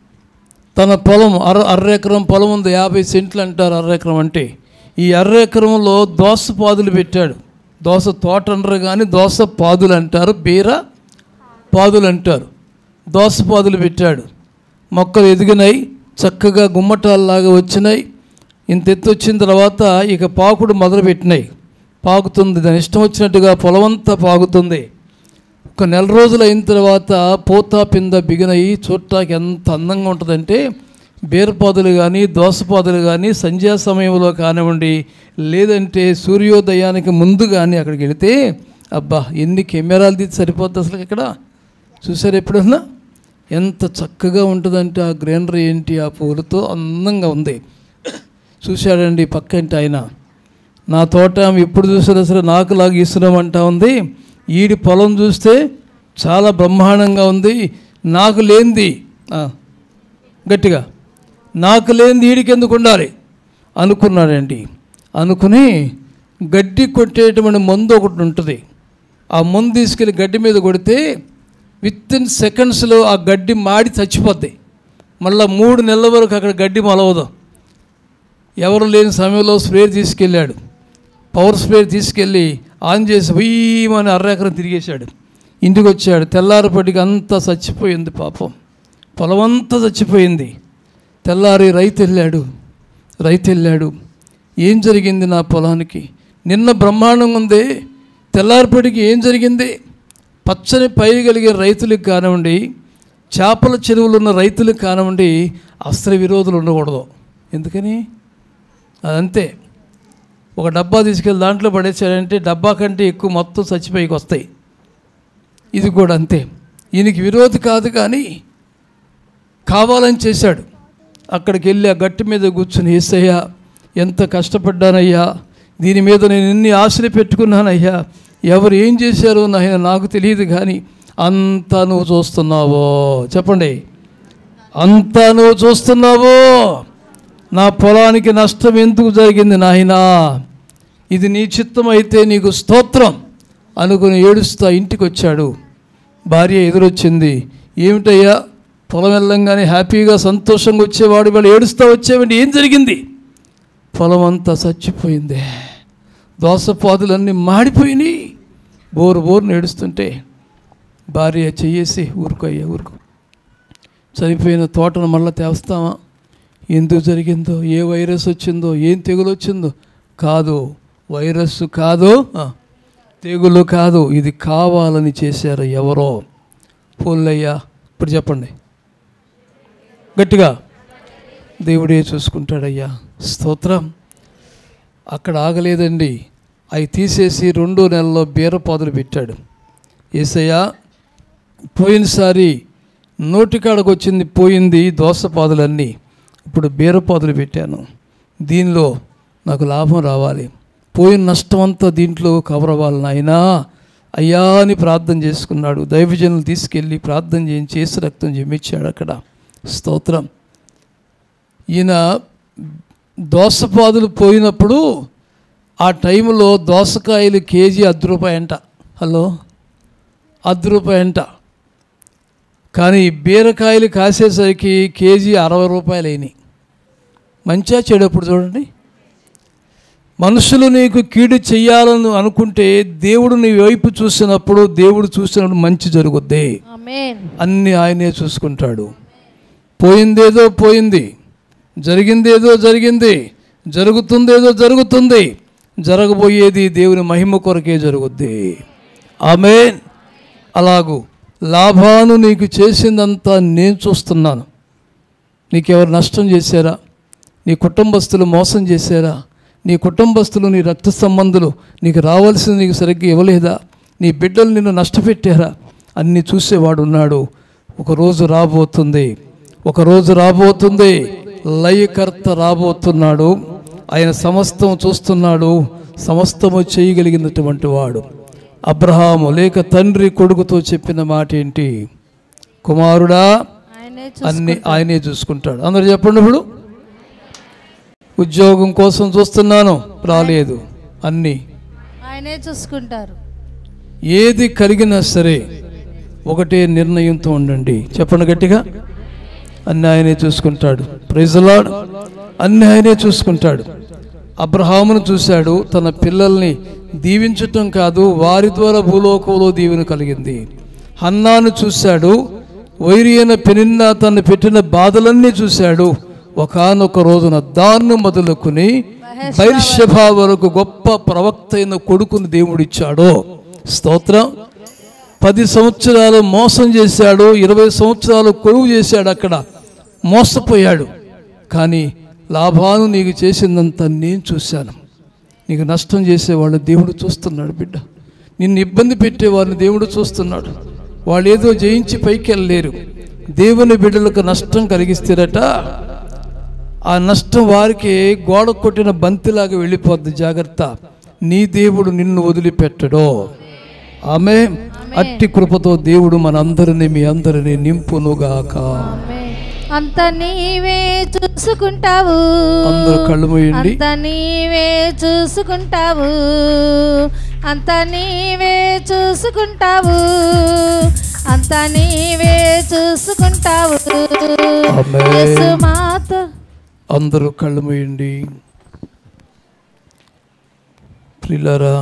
తన పొలం అర అర్రెకరం పొలం ఉంది యాభై సెంట్లు అంటారు అర్రెకరం అంటే ఈ అర్రెకరంలో దోస పాదులు పెట్టాడు దోస తోట అనరు కానీ దోస పాదులు అంటారు బీర పాదులు అంటారు దోస పాదులు పెట్టాడు మొక్కలు ఎదిగినాయి చక్కగా గుమ్మటాల్లాగా వచ్చినాయి ఇంత ఎత్తు వచ్చిన తర్వాత ఇక పాకుడు మొదలుపెట్టినాయి పాకుతుంది దాని ఇష్టం వచ్చినట్టుగా పొలమంతా పాకుతుంది ఒక నెల రోజులు అయిన తర్వాత పోతా పింద బిగినయి చూడటానికి ఎంత అందంగా ఉంటుందంటే బీరపాదులు కానీ దోసపాదులు కానీ సంధ్యా సమయంలో కానివ్వండి లేదంటే సూర్యోదయానికి ముందు కానీ అక్కడికి వెళితే అబ్బా ఎన్ని కెమెరాలు తీసి సరిపోద్ది అసలు ఇక్కడ చూసారు ఎప్పుడన్నా ఎంత చక్కగా ఉంటుందంటే ఆ గ్రీనరీ ఏంటి ఆ పూలతో అందంగా ఉంది చూశాడండి పక్కంటి ఆయన నా తోట ఆమె ఎప్పుడు చూసినా సరే నాకు లాగా ఇస్తున్నామంటా ఉంది ఈడి పొలం చూస్తే చాలా బ్రహ్మాండంగా ఉంది నాకు లేనిది ఆ, గట్టిగా నాకు లేనిది ఈడికి ఎందుకు ఉండాలి అనుకున్నాడండి అనుకుని గడ్డి కొట్టేటువంటి మందు ఒకటి ఉంటుంది ఆ మందు తీసుకెళ్ళి గడ్డి మీద కొడితే విత్ ఇన్ సెకండ్స్లో ఆ గడ్డి మాడి చచ్చిపోద్ది మళ్ళీ మూడు నెలల వరకు అక్కడ గడ్డి మొలవదు ఎవరు లేని సమయంలో స్ప్రే తీసుకెళ్ళాడు పవర్ స్ప్రే తీసుకెళ్ళి ఆన్ చేసి వెయ్యమని అర్రెకరం తిరిగేశాడు ఇంటికి వచ్చాడు తెల్లారిపటికి అంతా చచ్చిపోయింది పాపం పొలం అంతా చచ్చిపోయింది తెల్లారి రైతు వెళ్ళాడు రైతు వెళ్ళాడు ఏం జరిగింది నా పొలానికి నిన్న బ్రహ్మాండంగా ఉంది తెల్లారిపటికి ఏం జరిగింది పచ్చని పై కలిగే రైతులకు కానివ్వండి చేపల చెరువులు ఉన్న రైతులకు కానివ్వండి అస్త్ర విరోధులు ఉండకూడదు ఎందుకని అదంతే ఒక డబ్బా తీసుకెళ్ళి దాంట్లో పడేసాడంటే డబ్బా కంటే ఎక్కువ మొత్తం చచ్చిపోయికి వస్తాయి ఇది కూడా అంతే ఈయనకి విరోధి కాదు కానీ కావాలని చేశాడు అక్కడికి వెళ్ళి ఆ గట్టి మీద కూర్చుని ఏసయ్యా ఎంత కష్టపడ్డానయ్యా దీని మీద నేను ఎన్ని ఆశలు పెట్టుకున్నానయ్యా ఎవరు ఏం చేశారో నాయన నాకు తెలియదు కానీ అంతా నువ్వు చూస్తున్నావో చెప్పండి అంతా నువ్వు చూస్తున్నావో నా పొలానికి నష్టం ఎందుకు జరిగింది నాయనా ఇది నీ చిత్తం అయితే నీకు స్తోత్రం అనుకుని ఏడుస్తా ఇంటికి వచ్చాడు భార్య ఎదురొచ్చింది ఏమిటయ్యా పొలం వెళ్ళంగానే హ్యాపీగా సంతోషంగా వచ్చేవాడు వాళ్ళు ఏడుస్తూ వచ్చేవండి ఏం జరిగింది పొలం అంతా చచ్చిపోయింది దోసపాదులన్నీ మాడిపోయినాయి బోరు బోరును ఏడుస్తుంటే భార్య చెయ్యేసి ఊరుకో అయ్యా ఊరుకో చనిపోయిన తోటను మళ్ళీ తేస్తామా ఎందుకు జరిగిందో ఏ వైరస్ వచ్చిందో ఏం తెగులు వచ్చిందో కాదు వైరస్ కాదు ఆ, తెగులు కాదు ఇది కావాలని చేశారు ఎవరో పోల్లయ్యా ఇప్పుడు చెప్పండి గట్టిగా దేవుడే చూసుకుంటాడయ్యా స్తోత్రం అక్కడ ఆగలేదండి అవి తీసేసి రెండో నెలలో బీరపాదులు పెట్టాడు ఏసయ్యా పోయినసారి నోటికాడకు వచ్చింది పోయింది దోసపాదులన్నీ ఇప్పుడు బీరపాదులు పెట్టాను దీనిలో నాకు లాభం రావాలి పోయిన నష్టం అంతా దీంట్లో కవర్ అవ్వాలి నాయనా అయ్యా అని ప్రార్థన చేసుకున్నాడు దైవజనులు తీసుకెళ్ళి ప్రార్థన చేయించి చేసి రక్తం జమిచ్చాడు అక్కడ స్తోత్రం ఈయన దోసపాదులు పోయినప్పుడు ఆ టైంలో దోసకాయలు కేజీ అర్ధ రూపాయి అంట హలో అర్ధ రూపాయి అంట కానీ బీరకాయలు కాసేసరికి కేజీ అరవై రూపాయలు అయినాయి మంచిగా చెడప్పుడు చూడండి మనుషులు నీకు కీడు చెయ్యాలని అనుకుంటే దేవుడు నీ వైపు చూసినప్పుడు దేవుడు చూసినప్పుడు మంచి జరుగుద్ది ఆమేన్ అన్నీ ఆయనే చూసుకుంటాడు పోయిందేదో పోయింది జరిగిందేదో జరిగింది జరుగుతుందేదో జరుగుతుంది జరగబోయేది దేవుని మహిమ కొరకే జరుగుద్ది ఆమె అలాగూ లాభాను నీకు చేసిందంతా నేను చూస్తున్నాను నీకెవరు నష్టం చేశారా నీ కుటుంబస్తులు మోసం చేశారా నీ కుటుంబస్తులు నీ రక్త సంబంధులు నీకు రావాల్సింది నీకు సరిగ్గా ఇవ్వలేదా నీ బిడ్డలు నిన్ను నష్టపెట్టారా అన్నీ చూసేవాడు ఉన్నాడు ఒకరోజు రాబోతుంది ఒకరోజు రాబోతుంది లయకర్త రాబోతున్నాడు ఆయన సమస్తం చూస్తున్నాడు సమస్తము చేయగలిగినటువంటి వాడు అబ్రహాము లేక తండ్రి కొడుకుతో చెప్పిన మాట ఏంటి కుమారుడా ఆయనే అన్ని ఆయనే చూసుకుంటాడు అందరు చెప్పండి ఇప్పుడు ఉద్యోగం కోసం చూస్తున్నాను రాలేదు అన్నీ ఆయనే చూసుకుంటారు ఏది కలిగినా సరే ఒకటే నిర్ణయంతో ఉండండి చెప్పండి గట్టిగా అన్ని ఆయనే చూసుకుంటాడు ప్రైజలాడ్ అన్ని ఆయనే చూసుకుంటాడు అబ్రహామును చూశాడు తన పిల్లల్ని దీవించటం కాదు వారి ద్వారా భూలోకంలో దీవెన కలిగింది హన్నాను చూశాడు వైరియన పెనిన్న తను పెట్టిన బాధలన్నీ చూశాడు ఒకానొక రోజున దాన్ని మొదలుకుని బైర్షభా వరకు గొప్ప ప్రవక్త అయిన కొడుకుని దేవుడిచ్చాడో స్తోత్రం పది సంవత్సరాలు మోసం చేశాడు ఇరవై సంవత్సరాలు కొలువు చేశాడు అక్కడ మోసపోయాడు కానీ లాభాను నీకు చేసిందంతా నేను చూశాను నీకు నష్టం చేసేవాళ్ళు దేవుడు చూస్తున్నాడు బిడ్డ నిన్ను ఇబ్బంది పెట్టేవాళ్ళని దేవుడు చూస్తున్నాడు వాళ్ళు ఏదో జయించి పైకి వెళ్ళలేరు దేవుని బిడ్డలకు నష్టం కలిగిస్తారట ఆ నష్టం వారికి గోడ కొట్టిన బంతిలాగా వెళ్ళిపోద్ది జాగ్రత్త నీ దేవుడు నిన్ను వదిలిపెట్టడో ఆమె అట్టి కృపతో దేవుడు మనందరినీ మీ అందరినీ నింపునుగాక ఆమేన్. అంత నీవే చూసుకుంటావు అందరూ కళ్ళు మూయండి అంత నీవే చూసుకుంటావు అంత నీవే చూసుకుంటావు అంత నీవే చూసుకుంటావు ఆమేన్. యేసు మాత అందరూ కళ్ళు మూయండి ప్రిలరా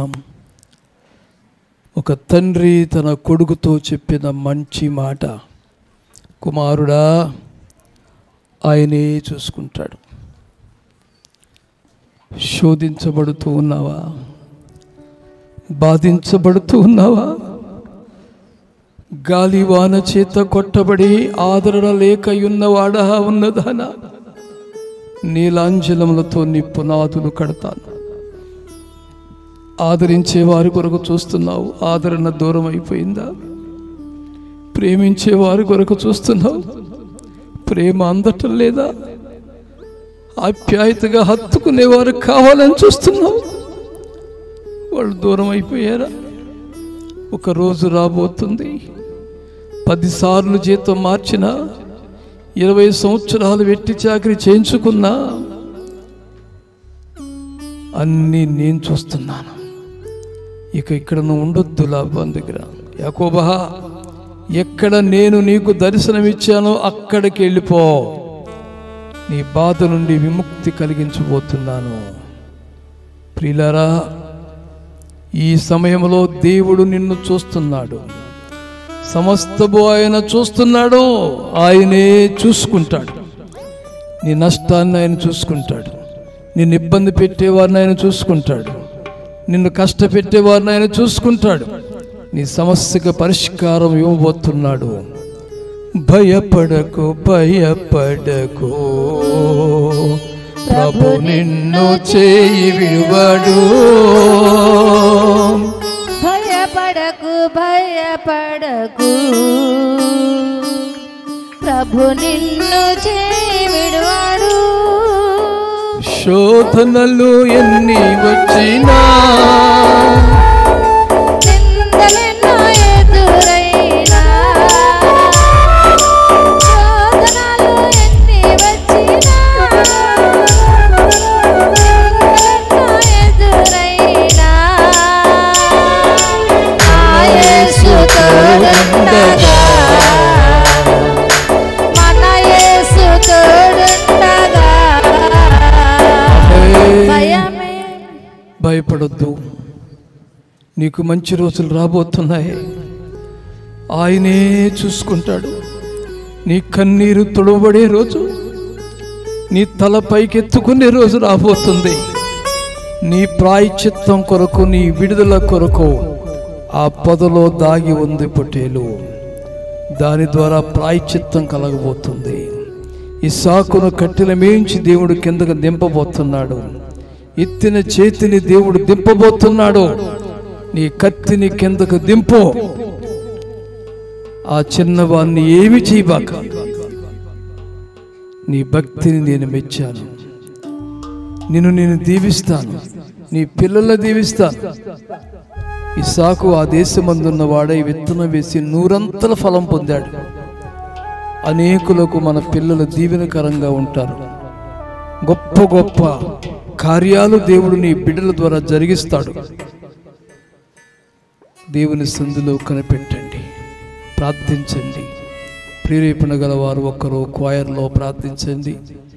ఒక తండ్రి తన కొడుకుతో చెప్పిన మంచి మాట కుమారుడా ఆయనే చూసుకుంటాడు శోధించబడుతూ ఉన్నావా బాధించబడుతూ ఉన్నావా గాలి వాన చేత కొట్టబడి ఆదరణ లేక ఉన్నవాడా ఉన్నదానా నీలాంజలములతో నీ పునాదులు కడతాను ఆదరించే వారి కొరకు చూస్తున్నావు ఆదరణ దూరం అయిపోయిందా ప్రేమించే వారి కొరకు చూస్తున్నావు ప్రేమ అందటం లేదా ఆప్యాయతగా హత్తుకునేవారు కావాలని చూస్తున్నావు వాళ్ళు దూరం అయిపోయారా ఒక రోజు రాబోతుంది పదిసార్లు జీతం మార్చినా ఇరవై సంవత్సరాలు వెట్టి చాకరీ చేయించుకున్నా అన్నీ నేను చూస్తున్నాను ఇక ఇక్కడ నువ్వు ఉండొద్దు లాభం దగ్గర యాకోబా ఎక్కడ నేను నీకు దర్శనమిచ్చానో అక్కడికి వెళ్ళిపో నీ బాధ నుండి విముక్తి కలిగించబోతున్నాను ప్రియులారా ఈ సమయంలో దేవుడు నిన్ను చూస్తున్నాడు సమస్తము ఆయన చూస్తున్నాడు ఆయనే చూసుకుంటాడు నీ నష్టాన్ని ఆయన చూసుకుంటాడు నిన్ను ఇబ్బంది పెట్టేవారిని ఆయన చూసుకుంటాడు నిన్ను కష్టపెట్టేవారిని ఆయన చూసుకుంటాడు నీ సమస్యకు పరిష్కారం ఇవ్వబోతున్నాడు భయపడకు భయపడకు ప్రభు నిన్ను చేయి విడువడు భయపడకు భయపడకు ప్రభు నిన్ను చేవిడువాడు శోధనలు ఎన్ని వచ్చినా నిందలెన్నో ఎదురైనా శోధనలు ఎన్ని వచ్చినా నీకు మంచి రోజులు రాబోతున్నాయి ఆయనే చూసుకుంటాడు నీ కన్నీరు తుడవబడే రోజు నీ తల పైకెత్తుకునే రోజు రాబోతుంది నీ ప్రాయచిత్తం కొరకు నీ విడుదల కొరకు ఆ పొదలో దాగి ఉంది పొట్టేలు దాని ద్వారా ప్రాయచిత్తం కలగబోతుంది ఈ సాకును కట్టెల మేయించి దేవుడు కిందకు దింపబోతున్నాడు ఎత్తిన చేతిని దేవుడు దింపబోతున్నాడు నీ కత్తిని కిందకు దింపు ఆ చిన్నవాన్ని ఏమి చేయబాక నీ భక్తిని నేను మెచ్చాను నిన్ను నేను దీవిస్తాను నీ పిల్లల దీవిస్తాను ఇసాకు ఆ దేశమందున్న వాడై విత్తనం వేసి నూరంతల ఫలం పొందాడు అనేకులకు మన పిల్లలు దీవెనకరంగా ఉంటారు గొప్ప గొప్ప కార్యాలు దేవుడు నీ బిడ్డల ద్వారా జరిగిస్తాడు దేవుని సందులో కనిపెట్టండి ప్రార్థించండి ప్రేరేపణ గల వారు ఒక్కరు క్వాయర్లో ప్రార్థించండి